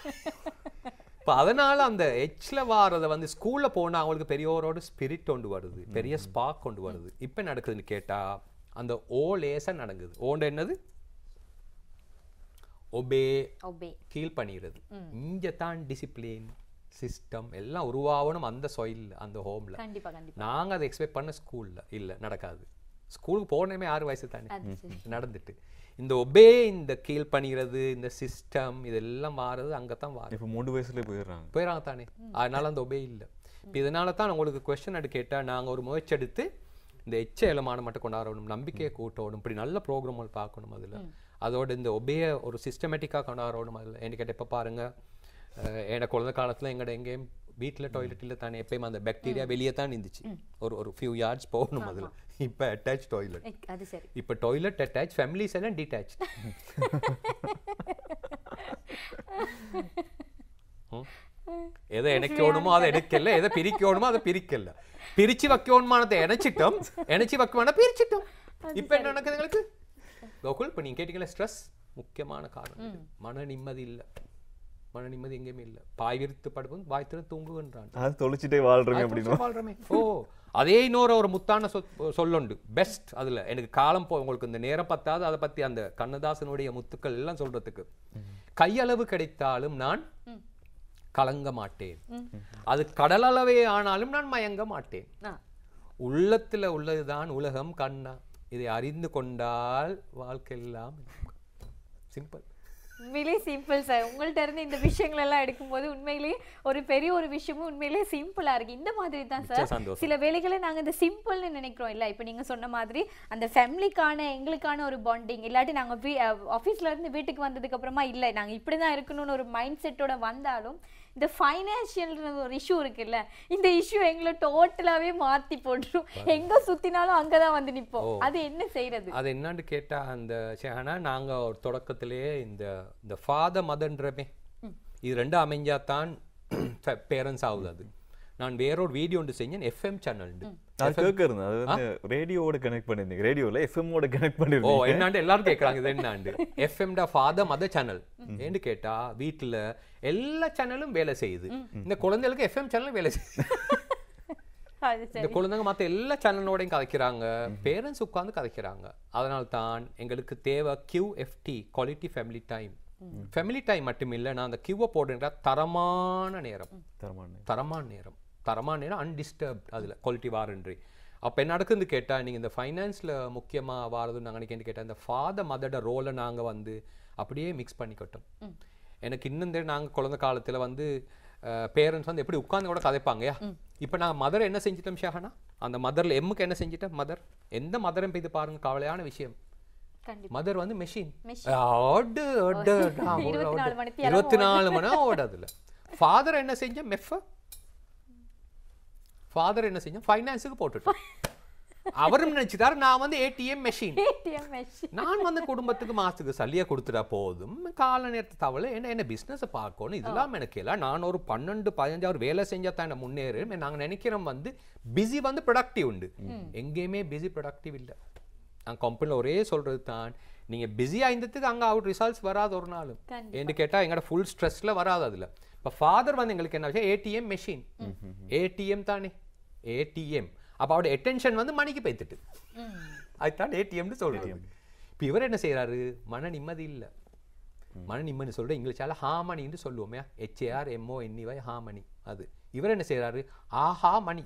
Speaker 3: இப்ப அதனால அந்த எச்ல வாரத வந்து ஸ்கூல்ல போனா அவங்களுக்கு பெரியோரோட ஸ்பிரிட் கொண்டு வருது பெரிய ஸ்பாக் கொண்டு வருது இப்ப நடக்குதுன்னு கேட்டா அந்த ஓ லேசா நடக்குது ஓண்ட என்னது ஒபே
Speaker 1: ஒபே
Speaker 3: கீழ் பண்ணிடுறது இங்க தான் டிசிப்ளின் சிஸ்டம் எல்லாம் உருவாகணும் அந்த சொயில் அந்த ஹோம்ல
Speaker 1: கண்டிப்பா கண்டிப்பா
Speaker 3: நாங்க அதை எக்ஸ்பெக்ட் பண்ண ஸ்கூல்ல இல்ல நடக்காது ஸ்கூலுக்கு போனமே ஆறு வயசு தானே
Speaker 1: அது சரி
Speaker 3: நடந்துட்டு இந்த ஒபே இந்த கீழ் பண்ணிக்கிறது இந்த சிஸ்டம் இதெல்லாம் மாறுறது அங்கதான் மாறும்
Speaker 2: இப்போ மூணு வயசுல போயிடுறாங்க
Speaker 3: போயிடறாங்க தானே அதனால அந்த ஒபே இல்ல இப்ப இதனால தான் உங்களுக்கு கொஸ்டின் எடுத்து கேட்டா நாங்க ஒரு முயற்சி எடுத்து இந்த எச்ச இளமான மட்டும் கொண்டாடணும் நம்பிக்கையை கூட்டணும் இப்படி நல்ல ப்ரோக்ராம்கள் பார்க்கணும் அதுல அதோட இந்த ஒபேய ஒரு சிஸ்டமேட்டிக்காக கொண்டாடணும் அதுல என்ன கேட்ட இப்ப பாருங்க அஹ், என்னோட குழந்தை காலத்துல எங்கட எங்கேயும் வீட்ல டாய்லெட் இல்ல தானே எப்பயும் அந்த பாக்டீரியா வெளியே தான் இருந்துச்சு ஒரு ஒரு ஃபியூ யார்ட்ஸ் போகணும் அதுல இப்ப அட்டாச் டாய்லெட்
Speaker 1: எக், அது சரி
Speaker 3: இப்ப டாய்லெட் அட்டாச் ஃபேமிலிஸ் எல்லாம் டிட்டாச் எதை இணைக்கணுமோ அதை எடுக்கல எதை பிரிக்கணுமோ அதை பிரிக்கல பிரிச்சு வைக்கணுமானதை இணைச்சிட்டோம் இணைச்சு வைக்கணுமான பிரிச்சிட்டோம் இப்ப என்ன நடக்குது எங்களுக்கு கோகுல் இப்ப நீங்க கேட்டீங்களா ஸ்ட்ரெஸ் முக்கியமான காரணம் இது. மன நிம்மதி இல்ல மன நிம்மதி எங்கேயுமே இல்லை பாய் விரித்து படுப்போம் வாய் திறந்து தூங்குகின்றான்
Speaker 2: அது தொலைச்சிட்டே வாழ்றேங்க அப்படின்னு
Speaker 3: வாழ்றமே ஓ அதே இன்னொரு ஒரு முத்தான சொத் சொல்லுண்டு பெஸ்ட் அதுல எனக்கு காலம் போ உங்களுக்கு இந்த நேரம் பத்தாது அதை பத்தி அந்த கண்ணதாசனுடைய முத்துக்கள் எல்லாம் சொல்றதுக்கு கையளவு கிடைத்தாலும் நான் கலங்க மாட்டேன் அது கடலளவே ஆனாலும் நான் மயங்க மாட்டேன்
Speaker 1: ஆ.
Speaker 3: உள்ளத்துல உள்ளதுதான் உலகம் கண்ணா இதை அறிந்து கொண்டால் வாழ்க்கை எல்லாம் சிம்பிள்
Speaker 1: உண்மையிலேயே சிம்பிள் சார் உங்கள்ட்ட இருந்து இந்த விஷயங்கள் எல்லாம் எடுக்கும்போது உண்மையிலேயே ஒரு பெரிய ஒரு விஷயமும் உண்மையிலேயே சிம்பிளா இருக்கு இந்த மாதிரி தான்
Speaker 3: மிச்ச
Speaker 1: சார்
Speaker 3: சந்தோஷம்.
Speaker 1: சில வேளைகளை நாங்க இந்த சிம்பிள்னு நினைக்கிறோம் இல்ல இப்போ நீங்க சொன்ன மாதிரி அந்த ஃபேமிலிக்கான எங்களுக்கான ஒரு பாண்டிங் இல்லாட்டி நாங்க வீ ஆஃபீஸ்ல இருந்து வீட்டுக்கு வந்ததுக்கு அப்புறமா இல்ல நாங்க இப்படிதான் இருக்கணும்னு ஒரு மைண்ட் செட்டோட வந்தாலும் இந்த ஃபைனான்சியல் ஒரு இஷ்யூ இருக்குல்ல இந்த இஷ்யூ எங்களை டோட்டலாவே மாத்தி போட்டுரும் எங்க சுத்தினாலும் அங்கதான் வந்து நிப்போம் அது என்ன செய்யறது
Speaker 3: அது என்னன்னு கேட்டா அந்த சரி, ஆனா நாங்க ஒரு தொடக்கத்திலேயே இந்த இந்த ஃபாதர் மதன்றமே இது ரெண்டும் அமைஞ்சாதான் பேரண்ட்ஸ் ஆகுது அது நான் வேறொரு வீடியோ ஒன்று செஞ்சேன் எஃப்எம் சேனல்
Speaker 2: நான் கேட்கறது அது வந்து ரேடியோவோட கனெக்ட் பண்ணிருந்தீங்க ரேடியோல எஃப்எம்மோட கனெக்ட்
Speaker 3: ஓ
Speaker 2: பண்ணிருந்தீங்க
Speaker 3: என்னாண்டு எல்லாரும் கேட்குறாங்க இது என்னாண்டு எஃப்எம்டா ஃபாதர் மதர் சேனல் ஏன்னு கேட்டா வீட்டுல எல்லா சேனலும் வேலை செய்யுது இந்த குழந்தைகளுக்கு எஃப்எம் சேனலும் வேலை செய்யுது
Speaker 1: அது சரி
Speaker 3: இந்த குழந்தைங்க மற்ற எல்லா சேனலோடையும் கதைக்கிறாங்க பேரண்ட்ஸ் உட்கார்ந்து கதைக்கிறாங்க அதனால தான் எங்களுக்கு தேவை Q F T quality family time family time மட்டும் இல்லை நான் அந்த கியூவை போடுற தரமான நேரம்
Speaker 2: தரமான
Speaker 3: தரமான நேரம் தரமான நேரம் அன்டிஸ்டர்ப்ட் அதில் குவாலிட்டி வாரன்றி அப்போ என்ன நடக்குதுன்னு கேட்டால் நீங்கள் இந்த ஃபைனான்ஸில் முக்கியமாக வாரதுன்னு நாங்கள் நினைக்கிறேன்னு கேட்டால் இந்த ஃபாதர் மதரோட ரோலை நாங்கள் வந்து அப்படியே மிக்ஸ் பண்ணிக்கிட்டோம் எனக்கு இன்னும் நாங்கள் குழந்தை காலத்தில் வந்து பேரண்ட்ஸ் வந்து எப்படி உட்கார்ந்து கூட கதைப்பாங்கயா இப்போ நான் மதர் என்ன செஞ்சிட்டோம் ஷாஹனா அந்த மதரில் எம்முக்கு என்ன செஞ்சிட்டேன் மதர் எந்த மதரும் இது பாருங்க கவலையான விஷயம்
Speaker 1: கண்டிப்பா
Speaker 3: மதர் வந்து மெஷின்
Speaker 1: Machine.
Speaker 3: ஓடு ஓடு
Speaker 1: இருபத்தி நாலு மணி நேரம்
Speaker 3: இருபத்தி நாலு மணி நேரம் ஓடாதுல ஃபாதர் என்ன செஞ்ச மெஃப ஃபாதர் என்ன செஞ்ச ஃபைனான்ஸுக்கு போட்டுட்டோம் அவரும் நினைச்சிட்டாரு நான் வந்து ஏடிஎம் மெஷின்
Speaker 1: ATM machine.
Speaker 3: நான் வந்து குடும்பத்துக்கு மாசத்துக்கு சல்லியா கொடுத்துட்டா போதும் கால நேரத்து தவளை என்ன என்ன பிசினஸ் பார்க்கணும் இதெல்லாம் எனக்கு எல்லாம் நான் ஒரு பன்னெண்டு பதினஞ்சாவது வேலை செஞ்சா தான் என்ன முன்னேறு நாங்க நினைக்கிறோம் வந்து பிஸி வந்து ப்ரொடக்டிவ் உண்டு எங்கேயுமே பிஸி ப்ரொடக்டிவ் இல்ல நான் கம்பெனியில் ஒரே சொல்றது தான் நீங்க பிஸி ஆயிருந்ததுக்கு அங்க அவுட் ரிசல்ட்ஸ் வராது ஒரு நாளும்
Speaker 1: கண்டிப்பா.
Speaker 3: என்று கேட்டா எங்கட ஃபுல் ஸ்ட்ரெஸ்ல வராது அதுல இப்ப ஃபாதர் வந்து எங்களுக்கு என்ன ஏடிஎம் மெஷின் ஏடிஎம் தானே ஏடிஎம் அப்ப அவருடைய அட்டென்ஷன் வந்து மணிக்கு பேத்துட்டு அதுதான் ஏடிஎம்னு சொல்றது இப்போ இவர் என்ன செய்றாரு மன நிம்மதி இல்ல மன நிம்மதி சொல்ற இங்கிலீஷால ஹாமணின்னு சொல்லுவோமே ஹெச்ஏஆர் எம்ஓ என்இவை ஹாமணி அது இவர் என்ன செய்றாரு ஆஹா மணி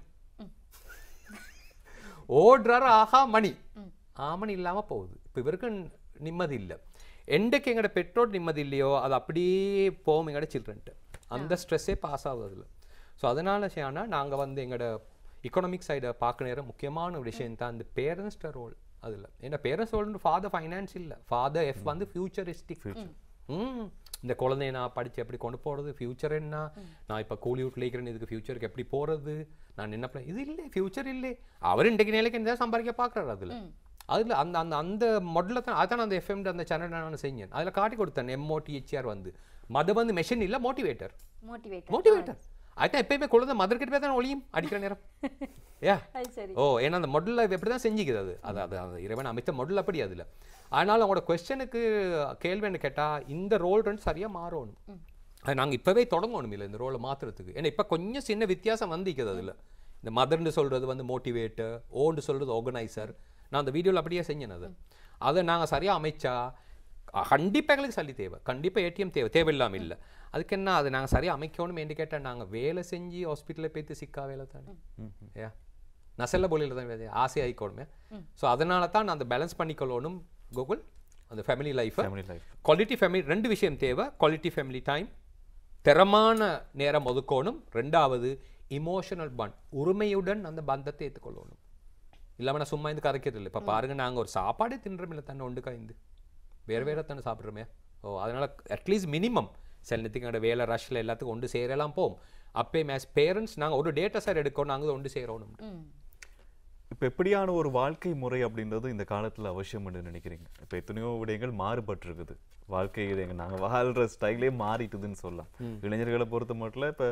Speaker 3: ஓடுறாரு ஆஹா மணி ஆமணி இல்லாம போகுது இப்போ இவருக்கு நிம்மதி இல்ல எண்டைக்கு எங்கட பெற்றோர் நிம்மதி இல்லையோ அது அப்படியே போகும் எங்கட சில்ட்ரன்ட்டு அந்த ஸ்ட்ரெஸ்ஸே பாஸ் ஆகுது அதுல ஸோ அதனால ஆனால் நாங்க வந்து எங்கட எக்கனாமிக் சைடை பார்க்க நேரம் முக்கியமான ஒரு விஷயம் தான் இந்த பேரண்ட்ஸ்ட ரோல் அதுல ஏன்னா பேரண்ட்ஸ் ரோல் ஃபாதர் ஃபைனான்ஸ் இல்ல ஃபாதர் எஃப் வந்து ஃபியூச்சரிஸ்டிக் ம் இந்த குழந்தைய நான் படிச்சு எப்படி கொண்டு போறது ஃபியூச்சர் என்ன நான் இப்ப கூலி வீட்டில் இருக்கிறேன் இதுக்கு ஃபியூச்சருக்கு எப்படி போறது நான் என்ன plan இது இல்லை ஃபியூச்சர் இல்லை அவர் இன்றைக்கு நிலைக்கு என்ன சம்பாதிக்க பார்க்குறாரு அதுல அதுல அந்த அந்த அந்த மாடலில் தான் அதான் அந்த எஃப்எம் அந்த சேனல் நான் செஞ்சேன் அதுல காட்டி கொடுத்தேன் எம்ஓடிஹெச்ஆர் வந்து மது வந்து மெஷின் இல்ல மோட்டிவேட்டர்
Speaker 1: Motivator.
Speaker 3: மோட்டிவேட்டர் அதுதான் எப்பயுமே குழந்தை மதர் கிட்ட போய் தான் ஒளியும் அடிக்கிற நேரம் ஏ
Speaker 1: அது சரி
Speaker 3: ஓ ஏன்னா அந்த மாடலில் எப்படி தான் செஞ்சுக்குது அது அது அது அது இறைவன் அமைத்த மாடல் அப்படி அதில் அதனால உங்களோட கொஸ்டனுக்கு கேள்வி என்ன கேட்டா இந்த ரோல் ரெண்டு சரியா மாறணும் அது நாங்க இப்பவே தொடங்கணும் இல்லை இந்த ரோலை மாத்துறதுக்கு ஏன்னா இப்ப கொஞ்சம் சின்ன வித்தியாசம் வந்திக்குது அதுல இந்த மதர்னு சொல்றது வந்து மோட்டிவேட்டர் ஓன்னு சொல்றது ஆர்கனைசர் நான் அந்த வீடியோல அப்படியே செஞ்சேன் அது அதை நாங்க சரியா அமைச்சா அஹ், கண்டிப்பா எங்களுக்கு சல்லி தேவை கண்டிப்பா ஏடிஎம் தேவை தேவையில்லாம இல்ல அதுக்கு என்ன அது நாங்க சரியா அமைக்கணும் என்று கேட்டா நாங்க வேலை செஞ்சு ஹாஸ்பிட்டலில் போய்த்து சிக்கா வேலை தானே ஏ நசல்ல போலியில் தான் வேலை ஆசை ஆயிக்கணுமே ஸோ அதனால தான் நான் அந்த பேலன்ஸ் பண்ணிக்கொள்ளணும் கோகுல் அந்த ஃபேமிலி லைஃப்பை
Speaker 2: ஃபேமிலி லைஃப்
Speaker 3: குவாலிட்டி ஃபேமிலி ரெண்டு விஷயம் தேவை குவாலிட்டி ஃபேமிலி டைம் திறமான நேரம் ஒதுக்கணும் ரெண்டாவது இமோஷனல் பாண்ட் உரிமையுடன் அந்த பந்தத்தை ஏற்றுக்கொள்ளணும் இல்லாம நான் சும்மா இருந்து கதைக்கிறது இல்லை இப்போ பாருங்க நாங்க ஒரு சாப்பாடே தின்றோம் இல்லை தானே ஒன்று காய்ந்து வேறு வேறு தானே சாப்பிட்றோமே ஓ அதனால அட்லீஸ்ட் மினிமம் சில நேரத்துக்கு எங்களோட வேலை ரஷ்ல எல்லாத்துக்கும் ஒன்று சேரலாம் போம் அப்பயே மேஸ் பேரண்ட்ஸ் நாங்க ஒரு டேட்டா சார் எடுக்கணும் நாங்கள் ஒன்று சேரணும்
Speaker 1: ம்.
Speaker 2: இப்போ எப்படியான ஒரு வாழ்க்கை முறை அப்படின்றது இந்த காலத்துல அவசியம் நினைக்கிறீங்க இப்போ எத்தனையோ விடயங்கள் மாறுபட்டிருக்குது வாழ்க்கை இது நாங்க வாழ்ற ஸ்டைலே மாறிட்டுதுன்னு சொல்லலாம் இளைஞர்களை பொறுத்த மட்டும் இப்போ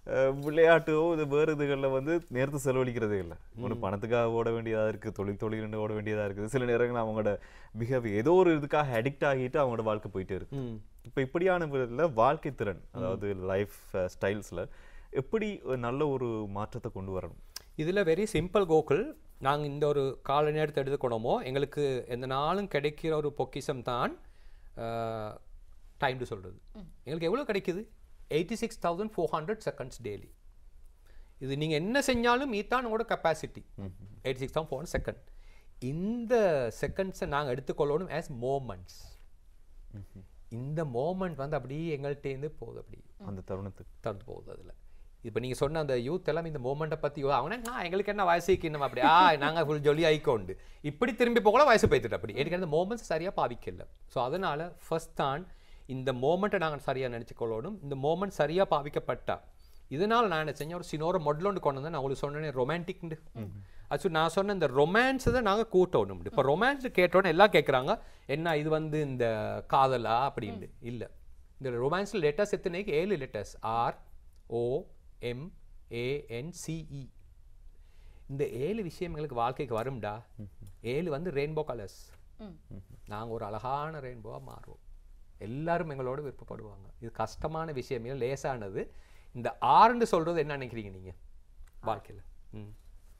Speaker 2: அஹ், விளையாட்டோ இது வேறு இதுகளில் வந்து நேரத்தை செலவழிக்கிறதே இல்லை ஒன்று பணத்துக்காக ஓட வேண்டியதாக இருக்குது தொழில் தொழில்னு ஓட வேண்டியதாக இருக்குது சில நேரங்கள் அவங்களோட மிக ஏதோ ஒரு இதுக்காக அடிக்ட் ஆகிட்டு அவங்களோட வாழ்க்கை போயிட்டே இருக்கு
Speaker 3: ம்
Speaker 2: இப்போ இப்படியான இதில் வாழ்க்கை திறன் அதாவது லைஃப் ஸ்டைல்ஸில் எப்படி ஒரு நல்ல ஒரு மாற்றத்தை கொண்டு வரணும்
Speaker 3: இதில் வெரி சிம்பிள் கோகுல் நாங்கள் இந்த ஒரு கால நேரத்தை எடுத்துக்கணுமோ எங்களுக்கு எந்த நாளும் கிடைக்கிற ஒரு பொக்கிஷம் தான் டைம்னு சொல்கிறது எங்களுக்கு எவ்வளோ கிடைக்குது eighty six thousand four hundred seconds daily இது நீங்கள் என்ன செஞ்சாலும் இதுதான் உங்களோட capacity eighty six thousand four second இந்த செகண்ட்ஸை நாங்கள் எடுத்துக்கொள்ளணும் ஆஸ் மோமெண்ட்ஸ் இந்த மோமெண்ட் வந்து அப்படியே எங்கள்கிட்டேருந்து போகுது அப்படி
Speaker 2: அந்த தருணத்துக்கு
Speaker 3: தந்து போகுது அதில் இப்போ நீங்கள் சொன்ன அந்த யூத் எல்லாம் இந்த மூமெண்ட்டை பற்றி அவனே நான் எங்களுக்கு என்ன வயசுக்கு இன்னும் அப்படி ஆ நாங்கள் ஃபுல் ஜொலி ஆயிக்கோண்டு இப்படி திரும்பி போகல வயசு போய்த்துட்டு அப்படி எனக்கு அந்த மூமெண்ட்ஸ் சரியாக பாவிக்கல ஸோ அதனால் ஃபர்ஸ்ட் தான் இந்த மூமெண்ட்டை நாங்கள் சரியாக நினச்சிக்கொள்ளணும் இந்த மூமெண்ட் சரியாக பாவிக்கப்பட்டா இதனால் நான் என்ன செஞ்சேன் ஒரு சின்னோர மொடலோண்டு கொண்டு வந்தேன் நான் உங்களுக்கு சொன்னேன் ரொமான்டிக்னு ஆக்சுவலி நான் சொன்ன இந்த ரொமான்ஸை தான் நாங்கள் கூட்டணும் இப்போ ரொமான்ஸ் கேட்டோன்னே எல்லாம் கேட்குறாங்க என்ன இது வந்து இந்த காதலா அப்படின்ட்டு இல்லை இந்த ரொமான்ஸில் லெட்டர்ஸ் எத்தனைக்கு ஏழு letters R O M A N C E இந்த ஏழு விஷயம் எங்களுக்கு வாழ்க்கைக்கு வரும்டா ஏழு வந்து ரெயின்போ கலர்ஸ் நாங்கள் ஒரு அழகான ரெயின்போவாக மாறுவோம் எல்லாரும் எங்களோட விருப்பப்படுவாங்க இது கஷ்டமான விஷயம் இல்லை லேசானது இந்த ஆறுன்னு சொல்றது என்ன நினைக்கிறீங்க நீங்க வாழ்க்கையில் ம்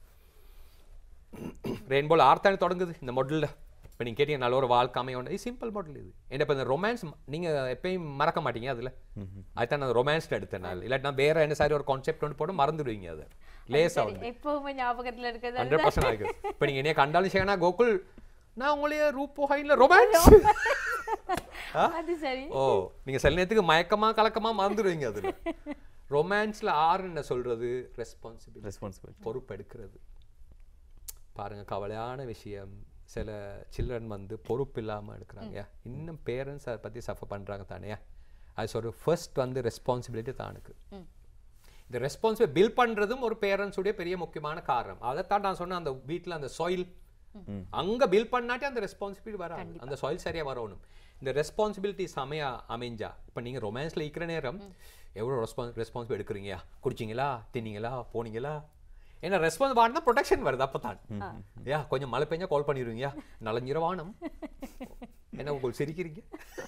Speaker 3: ரெயின்போல் ஆர்த்தானே தொடங்குது இந்த மாடலில் இப்போ நீங்கள் கேட்டீங்க நல்ல ஒரு வாழ்க்கை அமையும் இது சிம்பிள் மாடல் இது என்ன இப்போ இந்த ரொமான்ஸ் நீங்கள் எப்பயும் மறக்க மாட்டீங்க அதில் அதுதான் நான் ரொமான்ஸ் எடுத்தேன் நான் இல்லாட்டி நான் வேற என்ன சாரி ஒரு கான்செப்ட் ஒன்று போட்டு மறந்துடுவீங்க அதை லேசாக வந்து
Speaker 1: எப்பவுமே ஞாபகத்துல இருக்கிறது
Speaker 3: ஹண்ட்ரட் பர்சன்ட் ஆகுது இப்போ நீங்கள் என்னைய கண்டாலும் சேனா கோகுல் நான் உங்களைய ரூபோ ஹைல ரொமான்ஸ்
Speaker 1: அது சரி
Speaker 3: ஓ நீங்க சில நேரத்துக்கு மயக்கமா கலக்கமா மறந்துடுவீங்க அதுல ரொமான்ஸ்ல ஆறு என்ன சொல்றது ரெஸ்பான்சிபிலிட்டி
Speaker 2: ரெஸ்பான்சிபிலிட்டி
Speaker 3: பொறுப்பு எடுக்கிறது பாருங்க கவலையான விஷயம் சில சில்ட்ரன் வந்து பொறுப்பு இல்லாம எடுக்கிறாங்க இன்னும் பேரண்ட்ஸ் அதை பத்தி சஃபர் பண்றாங்க தானே அது சொல்ற ஃபர்ஸ்ட் வந்து ரெஸ்பான்சிபிலிட்டி தானுக்கு இந்த ரெஸ்பான்சிபிள் பில் பண்றதும் ஒரு பேரண்ட்ஸுடைய பெரிய முக்கியமான காரணம் அதைத்தான் நான் சொன்னேன் அந்த வீட்ல அந்த சாயில் அங்க பில் பண்ணாட்டி அந்த ரெஸ்பான்சிபிலிட்டி வராது அந்த சாயில் சரியா வரணும் இந்த ரெஸ்பான்சிபிலிட்டி செமையா அமைஞ்சா இப்போ நீங்க ரொமான்ஸ்ல இருக்கிற நேரம் எவ்வளோ ரெஸ்பான்ஸ் ரெஸ்பான்சிபிள் எடுக்கிறீங்க குடிச்சிங்களா தின்னீங்களா போனீங்களா ஏன்னா ரெஸ்பான்ஸ் வாங்கினா ப்ரொடெக்ஷன் வருது அப்பதான் யா கொஞ்சம் மழை பெஞ்சா கால் பண்ணிடுவீங்க நலஞ்சிரவானம் என்ன உங்களுக்கு சிரிக்கிறீங்க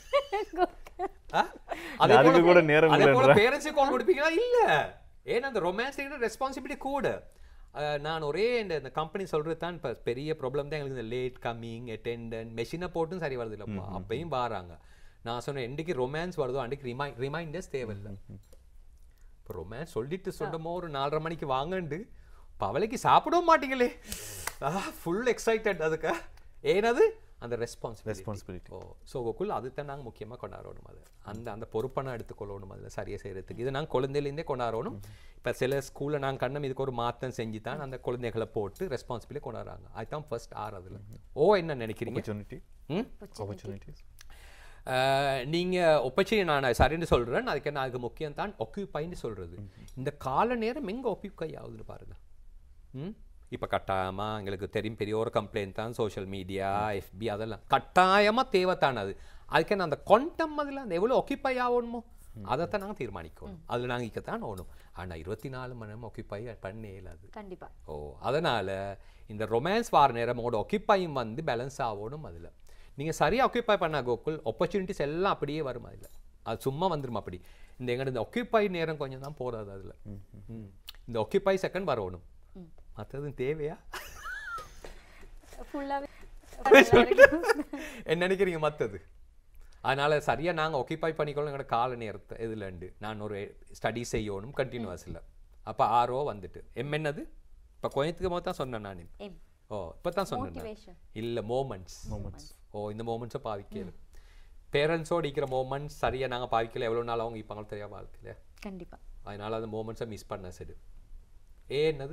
Speaker 3: ஆ? அதே
Speaker 2: அதுக்கு
Speaker 3: போல-
Speaker 2: கூட நேரம்
Speaker 3: அதே போல
Speaker 2: இல்லைன்ற.
Speaker 3: பேரண்ட்ஸுக்கு கால் கொடுப்பீங்களா இல்ல ஏன்னா அந்த ரொமான்ஸ் ரெஸ்பான்சிபிலிட்டி கூட அஹ், நான் ஒரே இந்த இந்த கம்பெனி சொல்றது தான் இப்போ பெரிய ப்ராப்ளம் தான் எங்களுக்கு இந்த லேட் கம்மிங் அட்டெண்டன்ட் மெஷினை போட்டும் சரி வருது இல்லைப்பா அப்பயும் வாராங்க நான் சொன்னேன் என்னைக்கு ரொமான்ஸ் வருதோ அன்றைக்கு ரிமை ரிமைண்டர்ஸ் தேவையில்லை இப்போ ரொமான்ஸ் சொல்லிட்டு சொன்னமோ ஒரு நாலரை மணிக்கு வாங்கண்டு பவளைக்கு சாப்பிடவும் மாட்டீங்களே ஃபுல் எக்ஸைட்டட் அதுக்கு ஏனது அந்த responsibility
Speaker 2: responsibility
Speaker 3: oh so Gokul அதுதான் நாங்கள் முக்கியமாக கொண்டாடணும் அது அந்த அந்த பொறுப்பை எடுத்துக்கொள்ளணும் அதில் சரியாக செய்கிறதுக்கு இது நாங்கள் குழந்தையிலேருந்தே கொண்டாடணும் இப்போ சில ஸ்கூலில் நாங்கள் கண்ணம் இதுக்கு ஒரு மாற்றம் செஞ்சு தான் அந்த குழந்தைகளை போட்டு ரெஸ்பான்சிபிலிட்டி கொண்டாடுறாங்க அதுதான் ஃபர்ஸ்ட் ஆர் அதில் ஓ என்ன நினைக்கிறீங்க
Speaker 2: ஆப்பர்ச்சுனிட்டி
Speaker 3: ம்
Speaker 2: ஆப்பர்ச்சுனிட்டிஸ்
Speaker 3: நீங்கள் ஒப்பச்சி நான் சரின்னு சொல்கிறேன் அதுக்கு என்ன அதுக்கு முக்கியம் தான் ஒக்யூப்பைன்னு சொல்கிறது இந்த கால நேரம் எங்கே ஒக்யூப்பை ஆகுதுன்னு பாருங்க ம் இப்போ கட்டாயமாக எங்களுக்கு தெரியும் பெரிய ஒரு கம்ப்ளைண்ட் தான் சோஷியல் மீடியா எஃபி அதெல்லாம் கட்டாயமாக தேவைத்தான் அது அதுக்கு என்ன அந்த கொண்டம் அதில் அந்த எவ்வளோ ஒக்யூப்பை ஆகணுமோ அதைத்தான் நாங்கள் தீர்மானிக்கணும் அதில் நாங்கள் இக்கத்தான் ஆகணும் ஆனால் இருபத்தி நாலு மணி நேரம் ஒக்யூப்பை பண்ணே இல்லாது
Speaker 1: கண்டிப்பா
Speaker 3: ஓ அதனால் இந்த ரொமான்ஸ் வார நேரம் உங்களோட ஒக்கிப்பாயும் வந்து பேலன்ஸ் ஆகணும் அதில் நீங்கள் சரியாக ஒக்கிப்பை பண்ண கோகுல் ஆப்பர்ச்சுனிட்டிஸ் எல்லாம் அப்படியே வரும் அதில் அது சும்மா வந்துரும் அப்படி இந்த எங்கள்ட்ட இந்த ஒக்கிப்பை நேரம் கொஞ்சம் தான் போகிறது அதில் இந்த ஒக்கிப்பை செகண்ட் வரணும் மற்றது தேவையா
Speaker 1: ஃபுல்லாவே
Speaker 3: என்ன நினைக்கிறீங்க மற்றது அதனால சரியா நாங்க ஒக்கிபை பண்ணிக்கொள்ள எங்களோட கால நேரத்தை இதுலண்டு நான் ஒரு ஸ்டடி செய்யணும் கண்டினியூஸில் அப்ப ஆர்ஓ வந்துட்டு எம் என்னது இப்ப கொஞ்சத்துக்கு போது தான் சொன்னேன் நான்
Speaker 1: எம்
Speaker 3: ஓ இப்போ தான் சொன்னேன் நான்.
Speaker 1: மோட்டிவேஷன்
Speaker 3: இல்ல மோமெண்ட்ஸ் ஓ இந்த மோமெண்ட்ஸை பாவிக்கல பேரண்ட்ஸோடு இருக்கிற மோமெண்ட்ஸ் சரியா நாங்க பாவிக்கல எவ்வளவு நாள் அவங்க இப்போ தெரியா வாழ்க்கையில
Speaker 1: கண்டிப்பா
Speaker 3: அதனால அந்த மூமெண்ட்ஸை மிஸ் பண்ண சரி ஏ என்னது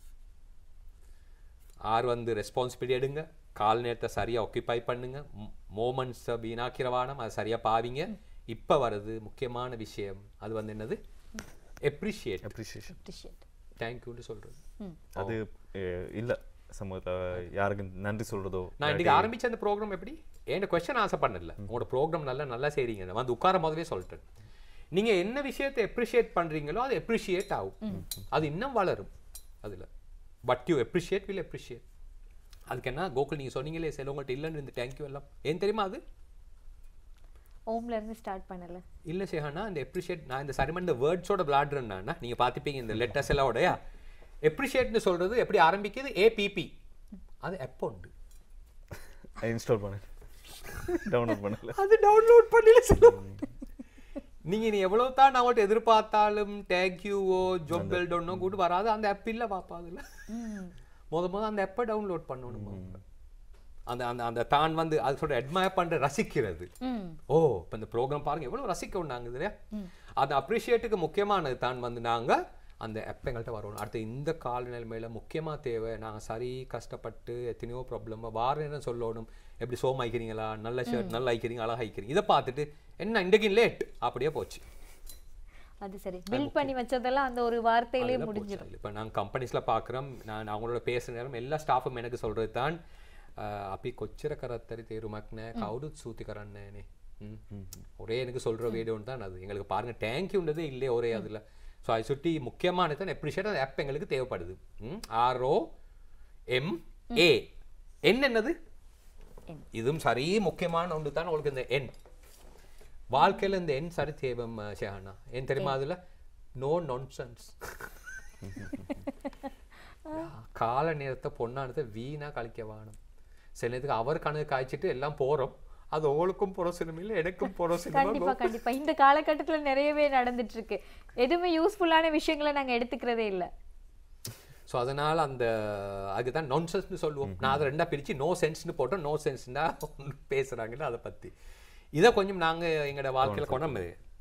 Speaker 3: ஆர் வந்து ரெஸ்பான்சிபிலிட்டி எடுங்க கால் நேரத்தை சரியா ஒக்கிபை பண்ணுங்க மோமெண்ட்ஸை வீணாக்கிறவானம் அதை சரியா பாவிங்க இப்போ வருது முக்கியமான விஷயம் அது வந்து என்னது எப்ரிஷியேட்
Speaker 2: அப்ரிசியேஷன்
Speaker 1: அப்ரிஷியேட்
Speaker 3: தேங்க்யூன்னு சொல்றது
Speaker 2: அது அஹ், இல்ல சமூகத்துல யாருக்கு நன்றி சொல்றதோ
Speaker 3: நான் இன்னைக்கு ஆரம்பிச்ச அந்த ப்ரோக்ராம் எப்படி என் கொஸ்டின் ஆன்சர் பண்ணல உங்களோட ப்ரோக்ராம் நல்லா நல்லா செய்றீங்க நான் வந்து உட்கார முதவே சொல்லிட்டேன் நீங்க என்ன விஷயத்தை எப்ரிஷியேட் பண்றீங்களோ அது எப்ரிஷியேட் ஆகும் அது இன்னும் வளரும் அதுல but you appreciate will appreciate அதுக்கு என்ன கோகுல் நீங்க சொன்னீங்களே சில உங்கள்கிட்ட இல்லைன்னு இந்த தேங்க்யூ எல்லாம் ஏன் தெரியுமா அது
Speaker 1: ஓம்ல இருந்து ஸ்டார்ட் பண்ணல
Speaker 3: இல்ல சேஹானா இந்த எப்ரிஷியேட் நான் இந்த சரிமா இந்த வேர்ட்ஸோட விளாடுறேன்னா நீங்க பார்த்துப்பீங்க இந்த லெட்டர்ஸ் எல்லாம் உடையா எப்ரிஷியேட்னு சொல்றது எப்படி ஆரம்பிக்குது ஏபிபி அது எப்போ உண்டு
Speaker 2: இன்ஸ்டால் பண்ணு டவுன்லோட் பண்ணல
Speaker 3: அது டவுன்லோட் பண்ணல சொல்லும் நீங்க நீ எவ்வளவு தான் நான் அவட்ட எதிர்பார்த்தாலும் தேங்க்யூவோ ஜோப் வெல்டோன்னோ கூட வராது அந்த ஆப் இல்ல பாப்பா அதுல முத முத அந்த ஆப்பை டவுன்லோட் பண்ணணும் அவங்க. அந்த அந்த அந்த தான் வந்து அது சொல்ற அட்மயர் பண்ற ரசிக்கிறது
Speaker 1: ம்
Speaker 3: ஓ இப்போ இந்த ப்ரோக்ராம் பாருங்க எவ்வளவு ரசிக்கவும் நாங்க இல்லையா அது அப்ரிஷியேட்டுக்கு முக்கியமானது தான் வந்து நாங்க அந்த ஆப் எங்கள்கிட்ட வரணும் அடுத்து இந்த கால நிலைமையில முக்கியமா தேவை நாங்க சரி கஷ்டப்பட்டு எத்தனையோ ப்ராப்ளம் வார நேரம் சொல்லணும் எப்படி சோம் ஆயிக்கிறீங்களா நல்ல ஷர்ட் நல்லா ஆயிக்கிறீங்க அழகா ஆயிக்கிறீங்க இதை பார்த்துட்டு என்ன இன்றைக்கு லேட் அப்படியே போச்சு
Speaker 1: அது சரி பில்ட் பண்ணி வச்சதெல்லாம் அந்த ஒரு வார்த்தையிலேயே
Speaker 3: அதெல்லாம்
Speaker 1: முடிஞ்சிடும்
Speaker 3: போச்சு. இப்ப நாங்க கம்பெனிஸ்ல பார்க்குறோம் நான் அவங்களோட பேசுற நேரம் எல்லா ஸ்டாஃபும் எனக்கு சொல்றது தான் අපි කොච්චර කරත්තරි තේරුමක් නෑ කවුරුත් සූති කරන්නේනේ ஒரே எனக்கு சொல்ற வீடியோ தான் அது எங்களுக்கு பாருங்க தேங்க்யூன்றதே இல்லையே ஒரே அதுல ஸோ அதை சுட்டி முக்கியமானது தான் எப்ரிஷியேட் அந்த ஆப் எங்களுக்கு தேவைப்படுது ஆர்ஓ எம் ஏ என் என்னது
Speaker 1: N.
Speaker 3: இதுவும் சரி முக்கியமான ஒன்று தான் உங்களுக்கு இந்த எண் வாழ்க்கையில இந்த எண் சரி தேவை ம, ஷெஹானா ஏன் தெரியுமா அதுல நோ நான்சென்ஸ் கால நேரத்தை பொண்ணானதை வீணா கழிக்க வேணும் சில நேரத்துக்கு அவர் கணக்கு காய்ச்சிட்டு எல்லாம் போறோம் அது உங்களுக்கும் புரோசனம் இல்லை எனக்கும் புரோசனம்
Speaker 1: கண்டிப்பா கண்டிப்பா இந்த காலகட்டத்துல நிறையவே நடந்துட்டு இருக்கு எதுவுமே யூஸ்ஃபுல்லான விஷயங்களை நாங்க எடுத்துக்கிறதே இல்ல
Speaker 3: ஸோ அதனால அந்த அதுக்கு தான் நான்சென்ஸ்னு சொல்லுவோம் நான் அதை ரெண்டா பிரிச்சு நோ சென்ஸ்னு போட்டோம் நோ சென்ஸ்னா பேசுறாங்கல்ல அதை பத்தி இதை கொஞ்சம் நாங்க எங்களோட வாழ்க்கையில கொண்டு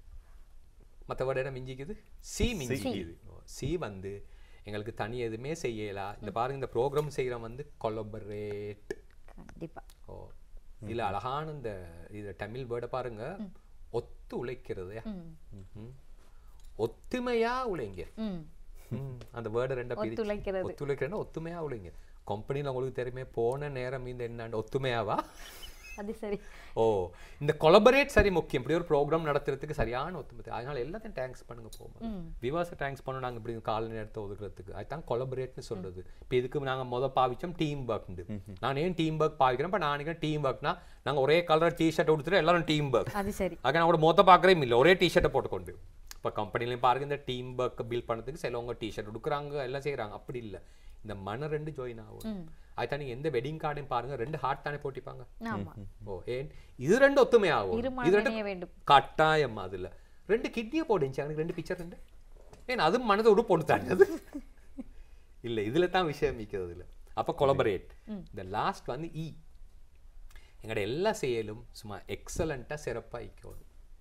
Speaker 3: மற்ற வேர்டு என்ன மிஞ்சிக்குது சி மிஞ்சிக்குது சி வந்து எங்களுக்கு தனி எதுவுமே செய்யலா இந்த பாருங்க இந்த ப்ரோக்ராம் செய்கிறோம் வந்து கொலபரேட்
Speaker 1: கண்டிப்பா
Speaker 3: ஓ இல்ல அழகான இந்த இது தமிழ் வேர்டை பாருங்க ஒத்து உழைக்கிறது ம். ஒத்துமையா உழைங்க
Speaker 1: ம்
Speaker 3: ம், அந்த வேர்டை ரெண்டா பிரிச்சு
Speaker 1: ஒத்துழைக்கிறது.
Speaker 3: ஒத்துழைக்கிறேன்னா ஒத்துமையா உழைங்க கம்பெனில உங்களுக்கு தெரியுமே போன நேரம் இந்த என்ன ஒத்துமையாவா
Speaker 1: அது சரி
Speaker 3: ஓ இந்த கொலபரேட் சரி முக்கியம் இப்படி ஒரு ப்ரோக்ராம் நடத்துறதுக்கு சரியான ஒத்துமை தேவை. அதனால எல்லாத்தையும் தேங்க்ஸ் பண்ணுங்க போகும்போது விவாச தேங்க்ஸ் பண்ணணும் நாங்க இப்படி கால நேரத்தை ஒதுக்குறதுக்கு அதுதான் கொலபரேட்னு சொல்றது இப்போ இதுக்கு நாங்க முத பாவிச்சோம் டீம் ஒர்க் நான் ஏன் டீம் ஒர்க் பாவிக்கிறேன் இப்போ நான் டீம் ஒர்க்னா நாங்க ஒரே கலர் டிஷர்ட் கொடுத்துட்டு எல்லாரும் டீம் ஒர்க்
Speaker 1: அது சரி
Speaker 3: அதுக்கு நான் கூட மொத்த பார்க்குறேன் இல்லை ஒரே டிஷர்ட்டை போட்டுக்கொண்டு இப்போ கம்பெனிலையும் பாருங்க இந்த டீம் ஒர்க் பில்ட் பண்ணதுக்கு சிலவங்க டிஷர்ட் கொடுக்குறாங்க எல்லாம் செய்றாங்க அப்படி இல்ல இந்த மன ரெண்டு ஜாயின் ஆகும் அதுதான் நீங்க எந்த வெட்டிங் கார்டையும் பாருங்க ரெண்டு ஹார்ட் தானே போட்டிப்பாங்க
Speaker 1: ஆமா
Speaker 3: ஓ ஏன் இது ரெண்டு ஒத்துமை ஆகும்
Speaker 1: இரு
Speaker 3: இது ரெண்டு
Speaker 1: மனநினைய வேண்டும்
Speaker 3: கட்டாயம் அதுல ரெண்டு கிட்னியை போடுச்சு எனக்கு ரெண்டு பிக்சர் ரெண்டு ஏன் அது மனதை விட போட்டு தானே அது இல்ல இதுல தான் விஷயம் மிக்கிறது இல்ல அப்ப கொலபரேட் இந்த லாஸ்ட் வந்து இ எங்களோட எல்லா செயலும் சும்மா எக்ஸலண்ட்டாக சிறப்பா இருக்கணும்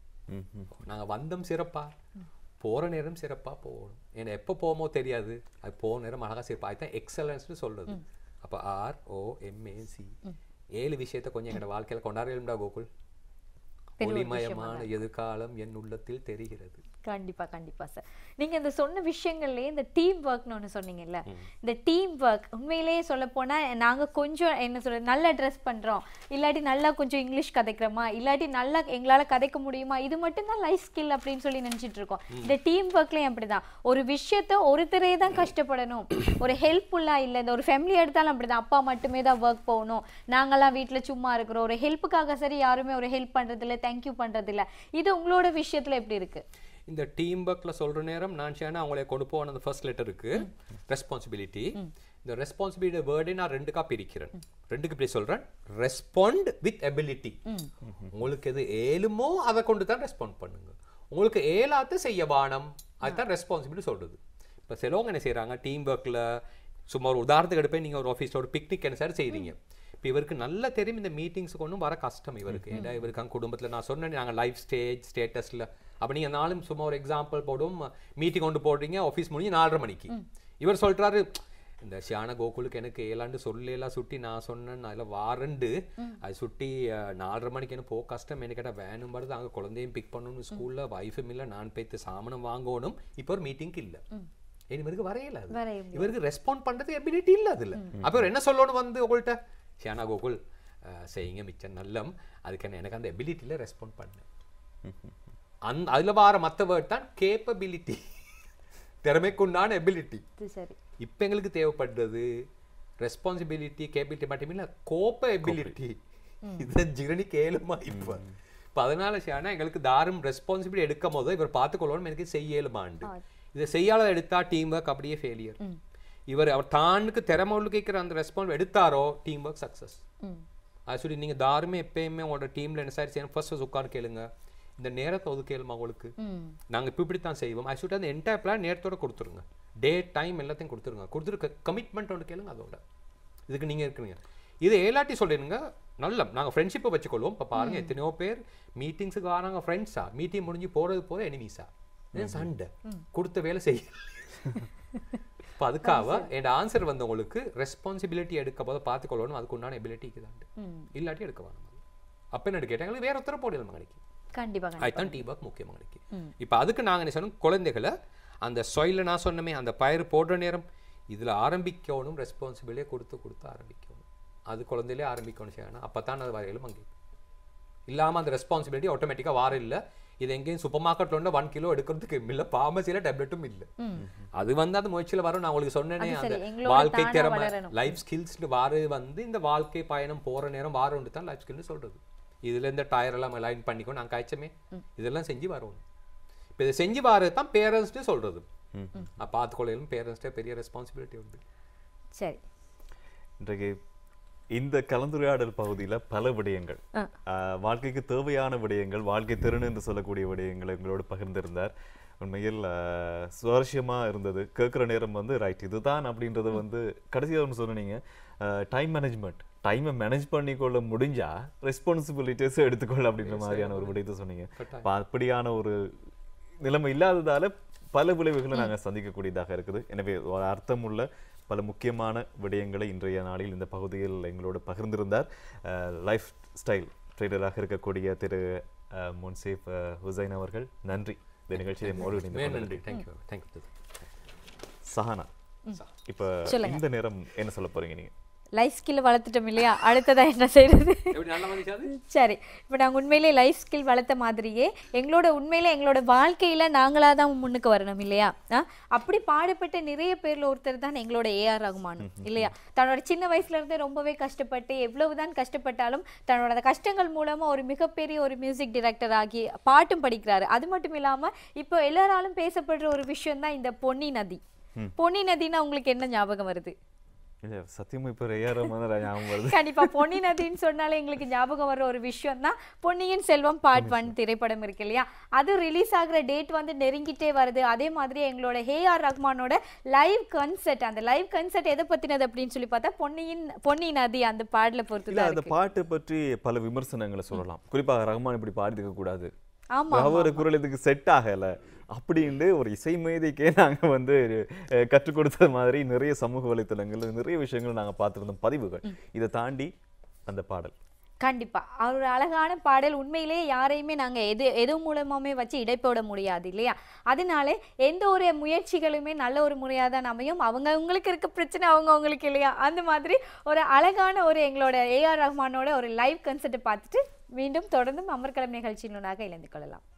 Speaker 3: நாங்க வந்தோம் சிறப்பா போற நேரம் சிறப்பா போகணும் ஏன்னா எப்போ போமோ தெரியாது அது போன நேரம் அழகா சிறப்பா அதுதான் எக்ஸலன்ஸ்னு சொல்றது அப்ப ஆர் ஓ எம்ஏசி ஏழு விஷயத்தை கொஞ்சம் எங்களோட வாழ்க்கையில கொண்டாடுறா கோகுல்
Speaker 1: பெரிய ஒரு
Speaker 3: ஒளிமயமான எதிர்காலம் என் உள்ளத்தில் தெரிகிறது
Speaker 1: கண்டிப்பா கண்டிப்பா சார் நீங்க இந்த சொன்ன விஷயங்கள்லயே இந்த டீம் ஒர்க்னு ஒண்ணு சொன்னீங்கல்ல இந்த டீம் ஒர்க் உண்மையிலேயே சொல்ல போனா நாங்க கொஞ்சம் என்ன சொல்றது நல்லா ட்ரெஸ் பண்றோம் இல்லாட்டி நல்லா கொஞ்சம் இங்கிலீஷ் கதைக்கிறோமா இல்லாட்டி நல்லா எங்களால கதைக்க முடியுமா இது மட்டும்தான் லைஃப் ஸ்கில் அப்படின்னு சொல்லி நினைச்சிட்டு இருக்கோம் இந்த டீம் ஒர்க்லயும் அப்படிதான் ஒரு விஷயத்த ஒருத்தரே தான் கஷ்டப்படணும் ஒரு ஹெல்ப்ஃபுல்லா இல்ல இந்த ஒரு ஃபேமிலி எடுத்தாலும் அப்படிதான் அப்பா மட்டுமே தான் ஒர்க் போகணும் நாங்கெல்லாம் வீட்ல சும்மா இருக்கிறோம் ஒரு ஹெல்ப்புக்காக சரி யாருமே ஒரு ஹெல்ப் பண்றது இல்ல தேங்க்யூ பண்றது இல்ல இது உங்களோட விஷயத்துல எப்படி இருக்கு
Speaker 3: இந்த டீம் ஒர்க்ல சொல்ற நேரம் நான் சேனா அவங்களை கொண்டு போன அந்த ஃபர்ஸ்ட் லெட்டருக்கு ரெஸ்பான்சிபிலிட்டி இந்த ரெஸ்பான்சிபிலிட்டி வேர்டை நான் ரெண்டுக்கா பிரிக்கிறேன் ரெண்டுக்கு இப்படி சொல்றேன் ரெஸ்பாண்ட் வித் எபிலிட்டி உங்களுக்கு எது ஏலுமோ அதை கொண்டு தான் ரெஸ்பாண்ட் பண்ணுங்க உங்களுக்கு ஏலாத்து செய்ய வானம் அதுதான் ரெஸ்பான்சிபிலிட்டி சொல்றது இப்போ சிலவங்க என்ன செய்றாங்க டீம் ஒர்க்ல சும்மா ஒரு உதாரணத்துக்கு எடுப்பேன் நீங்க ஒரு ஆஃபீஸில் ஒரு பிக்னிக் என்ன சார் செய்றீங்க இப்போ இவருக்கு நல்லா தெரியும் இந்த மீட்டிங்ஸுக்கு ஒன்றும் வர கஷ்டம் இவருக்கு ஏன்னா இவருக்கு அங்கே குடும்பத்தில் நான் சொன்னேன் நாங்கள் லைஃப் ஸ்டேஜ் ஸ்டேட்டஸில் அப்போ நீங்கள் நாளும் சும்மா ஒரு எக்ஸாம்பிள் போடும் மீட்டிங் கொண்டு போடுறீங்க ஆஃபீஸ் முடிஞ்சு நாலரை மணிக்கு இவர் சொல்றாரு இந்த ஷியான கோகுலுக்கு எனக்கு ஏழாண்டு சொல்லலாம் சுட்டி நான் சொன்னேன் அதில் வாரண்டு அது சுட்டி அஹ், நாலரை மணிக்கு எனக்கு போக கஷ்டம் எனக்கு கேட்டால் வேணும் வருது அங்கே குழந்தையும் பிக் பண்ணணும் ஸ்கூலில் வைஃபும் இல்லை நான் போய்த்து சாமனம் வாங்கணும் இப்போ ஒரு மீட்டிங்க்கு இல்லை இவருக்கு வரையல அது
Speaker 1: வரைய
Speaker 3: இவருக்கு ரெஸ்பாண்ட் பண்றது எபிலிட்டி இல்ல அதுல அப்ப இவர் என்ன சொல்லணும் வந்து உங்கள்ட்ட ஷியானா கோகுல் அஹ், செய்யுங்க மிச்சம் நல்லம் அதுக்கு என்ன எனக்கு அந்த எபிலிட்டியில ரெஸ்பாண்ட் பண்ணேன் அந்த அதுல வார மத்த வேர்ட் தான் கேப்பபிலிட்டி திறமைக்குண்டான எபிலிட்டி
Speaker 1: இது சரி
Speaker 3: இப்போ எங்களுக்கு தேவைப்படுறது ரெஸ்பான்சிபிலிட்டி கேபிலிட்டி மட்டுமில்ல கோப்ப எபிலிட்டி இதை ஜிரணி கேளுமா இப்போ இப்போ அதனால ஷானா எங்களுக்கு தாரும் ரெஸ்பான்சிபிலிட்டி எடுக்கும் போது இவர் பார்த்துக்கொள்ளணும் எனக்கு செய்ய இயலுமாண்டு இதை செய்யாத எடுத்தா டீம் ஒர்க் அப்படியே ஃபெயிலியர் இவர் அவர் தானுக்கு திறமை கேட்குற அந்த ரெஸ்பான்ஸ் எடுத்தாரோ டீம் ஒர்க் சக்ஸஸ்
Speaker 1: ம்
Speaker 3: அது சொல்லி நீங்க தாருமே எப்பயுமே உங்களோட டீம்ல என்ன சார் செய்யணும் ஃபர்ஸ்ட் உட்காந்து கேளுங்க இந்த நேரத்தை ஒதுக்கேலுமா உங்களுக்கு
Speaker 1: ம்
Speaker 3: நாங்க இப்போ இப்படி தான் செய்வோம் அது சொல்லி அந்த என்டையர் பிளான் நேரத்தோட கொடுத்துருங்க டேட் டைம் எல்லாத்தையும் கொடுத்துருங்க கொடுத்துருக்க கமிட்மெண்ட் ஒன்று கேளுங்க அதோட இதுக்கு நீங்க இருக்கிறீங்க இது ஏலாட்டி சொல்லிடுங்க நல்ல நாங்க ஃப்ரெண்ட்ஷிப்பை வச்சுக்கொள்வோம் இப்போ பாருங்க எத்தனையோ பேர் மீட்டிங்ஸுக்கு வராங்க ஃப்ரெண்ட்ஸா மீட்டிங் முடிஞ்சு போறது போற எனிமீஸா சண்டை கொடுத்த வேலை செய்ய இப்போ அதுக்காக என் ஆன்சர் வந்து உங்களுக்கு ரெஸ்பான்சிபிலிட்டி எடுக்க போது பார்த்துக்கொள்ளணும் அதுக்கு உண்டான எபிலிட்டி இருக்குதாண்டு
Speaker 1: ம்
Speaker 3: இல்லாட்டி எடுக்க வேணாம் அப்போ என்ன கேட்டாங்க எங்களுக்கு வேற ஒருத்தர போடலாம் மகனிக்கு
Speaker 1: கண்டிப்பா கண்டிப்பா
Speaker 3: அதுதான் டீ ஒர்க் முக்கியமாக இருக்கு இப்போ அதுக்கு நாங்க என்ன சொன்னோம் குழந்தைகளை அந்த சொயில நான் சொன்னமே அந்த பயிர் போடுற நேரம் இதுல ஆரம்பிக்கணும் ரெஸ்பான்சிபிலிட்டியை கொடுத்து கொடுத்து ஆரம்பிக்கணும் அது குழந்தையிலே ஆரம்பிக்கணும் செய்யணும் அப்போ தான் அது வரையிலும் அங்கே இல்லாம அந்த ரெஸ்பான்சிபிலிட்டி ஆட்டோமேட்டிக்காக வார இல்ல இது எங்கேயும் சூப்பர் மார்க்கெட்ல ஒன் கிலோ எடுக்கிறதுக்கு இல்ல பார்மசியில டேப்லெட்டும் இல்ல
Speaker 1: ம்
Speaker 3: அது வந்து அந்த முயற்சியில வரும் நான் உங்களுக்கு சொன்னேனே
Speaker 1: அது
Speaker 3: அந்த
Speaker 1: சரி, எங்களோட
Speaker 3: வாழ்க்கை
Speaker 1: தானா
Speaker 3: திறமை
Speaker 1: வளரணும்.
Speaker 3: லைஃப் ஸ்கில்ஸ் வாரு வந்து இந்த வாழ்க்கை பயணம் போற நேரம் வார ஒன்று தான் லைஃப் ஸ்கில்னு சொல்றது இதுல இந்த டயர் எல்லாம் அலைன் பண்ணிக்கோ நான் காய்ச்சமே இதெல்லாம் செஞ்சு வரணும் இப்போ இதை செஞ்சு வாரது தான் பேரண்ட்ஸ்ட்டு சொல்றது பார்த்துக்கொள்ளையிலும் பேரண்ட்ஸ்டே பெரிய ரெஸ்பான்சிபிலிட்டி உண்டு
Speaker 1: சரி
Speaker 2: இன்றைக்கு இந்த கலந்துரையாடல் பகுதியில பல விடயங்கள்
Speaker 1: ஆ.
Speaker 2: ஆஹ், வாழ்க்கைக்கு தேவையான விடயங்கள் வாழ்க்கை திறன் என்று சொல்லக்கூடிய விடயங்களை எங்களோடு பகிர்ந்திருந்தார் உண்மையில் ஆஹ், சுவாரஸ்யமா இருந்தது கேட்குற நேரம் வந்து ரைட் இதுதான் அப்படின்றத வந்து கடைசியாக ஒன்று சொன்னீங்க டைம் மேனேஜ்மெண்ட் டைமை மேனேஜ் பண்ணிக்கொள்ள முடிஞ்சா ரெஸ்பான்சிபிலிட்டிஸ் எடுத்துக்கொள்ள அப்படின்ற மாதிரியான ஒரு விடயத்தை சொன்னீங்க அப்ப அப்படியான ஒரு நிலைமை இல்லாததால பல விளைவுகளை நாங்கள் சந்திக்கக்கூடியதாக இருக்குது எனவே ஒரு அர்த்தமுள்ள பல முக்கியமான விடயங்களை இன்றைய நாளில் இந்த பகுதியில் எங்களோடு பகிர்ந்திருந்தார் லைஃப் ஸ்டைல் ட்ரேடராக இருக்கக்கூடிய திரு அஹ், முன்சீப் அஹ், ஹுசைன் அவர்கள் நன்றி இந்த நிகழ்ச்சியை மோடு இணைந்து
Speaker 3: வே
Speaker 2: கொண்டதற்கு.
Speaker 3: நன்றி தேங்க்யூ தேங்க்யூ
Speaker 2: சஹானா இப்போ
Speaker 1: சொல்லுங்க.
Speaker 2: இந்த நேரம் என்ன சொல்ல போறீங்க நீங்க
Speaker 1: லைஃப் ஸ்கில் வளர்த்துட்டோம் இல்லையா அடுத்ததா என்ன செய்யறது
Speaker 3: எப்படி நல்லா வந்துச்சு அது
Speaker 1: சரி இப்போ நாங்கள் உண்மையிலே லைஃப் ஸ்கில் வளர்த்த மாதிரியே எங்களோட உண்மையிலே எங்களோட வாழ்க்கையில நாங்களா தான் முன்னுக்கு வரணும் இல்லையா ஆ? அப்படி பாடுபட்ட நிறைய பேர்ல ஒருத்தர் தான் எங்களோட ஏஆர் ரகுமானும் இல்லையா தன்னோட சின்ன வயசுல இருந்தே ரொம்பவே கஷ்டப்பட்டு எவ்வளவுதான் கஷ்டப்பட்டாலும் தன்னோட அந்த கஷ்டங்கள் மூலமா ஒரு மிகப்பெரிய ஒரு மியூசிக் டைரக்டர் ஆகி பாட்டும் படிக்கிறாரு அது மட்டும் இல்லாம இப்போ எல்லாராலும் பேசப்படுற ஒரு விஷயம் தான் இந்த பொன்னி நதி பொன்னி நதின்னா உங்களுக்கு என்ன ஞாபகம் வருது
Speaker 2: இல்ல சத்தியமா இப்போ ஏஆர் வந்து ஞாபகம் வருது
Speaker 1: கண்டிப்பா பொன்னி நதின்னு சொன்னாலே எங்களுக்கு ஞாபகம் வர ஒரு விஷயம் தான் பொன்னியின் செல்வம் பார்ட் ஒன் திரைப்படம் இருக்கு இல்லையா அது ரிலீஸ் ஆகுற டேட் வந்து நெருங்கிட்டே வருது அதே மாதிரி எங்களோட ஹே ஆர் ரஹ்மானோட லைவ் கன்சர்ட் அந்த லைவ் கன்சர்ட் எதை பத்தினது அப்படின்னு சொல்லி பார்த்தா பொன்னியின் பொன்னி நதி அந்த பாடல பொறுத்து
Speaker 2: இல்ல
Speaker 1: தான்
Speaker 2: அந்த
Speaker 1: இருக்கு
Speaker 2: பாட்டை பற்றி பல விமர்சனங்களை சொல்லலாம் குறிப்பாக ரஹ்மான் இப்படி பாடிருக்க கூடாது
Speaker 1: ஆமா
Speaker 2: அவர் குரல் இதுக்கு செட் ஆகல அப்படின்னு ஒரு இசை மேதைக்கே நாங்க வந்து அஹ், கற்றுக் கொடுத்த மாதிரி நிறைய சமூக வலைத்தளங்கள்ல நிறைய விஷயங்கள் நாங்க பார்த்திருந்தோம் பதிவுகள் இதை தாண்டி அந்த பாடல்
Speaker 1: கண்டிப்பா அவர் அழகான பாடல் உண்மையிலேயே யாரையுமே நாங்க எது எது மூலமாமே வச்சு இடை போட முடியாது இல்லையா அதனால எந்த ஒரு முயற்சிகளுமே நல்ல ஒரு முறையாக தான் அமையும் அவங்க அவங்களுக்கு இருக்க பிரச்சனை அவங்க அவங்களுக்கு இல்லையா அந்த மாதிரி ஒரு அழகான ஒரு எங்களோட ஏஆர் ரஹ்மானோட ஒரு லைவ் கன்சர்ட்டை பார்த்துட்டு மீண்டும் தொடர்ந்தும் அமர்கலம் நிகழ்ச்சியினூடாக இணைந்து கொள்ளலாம்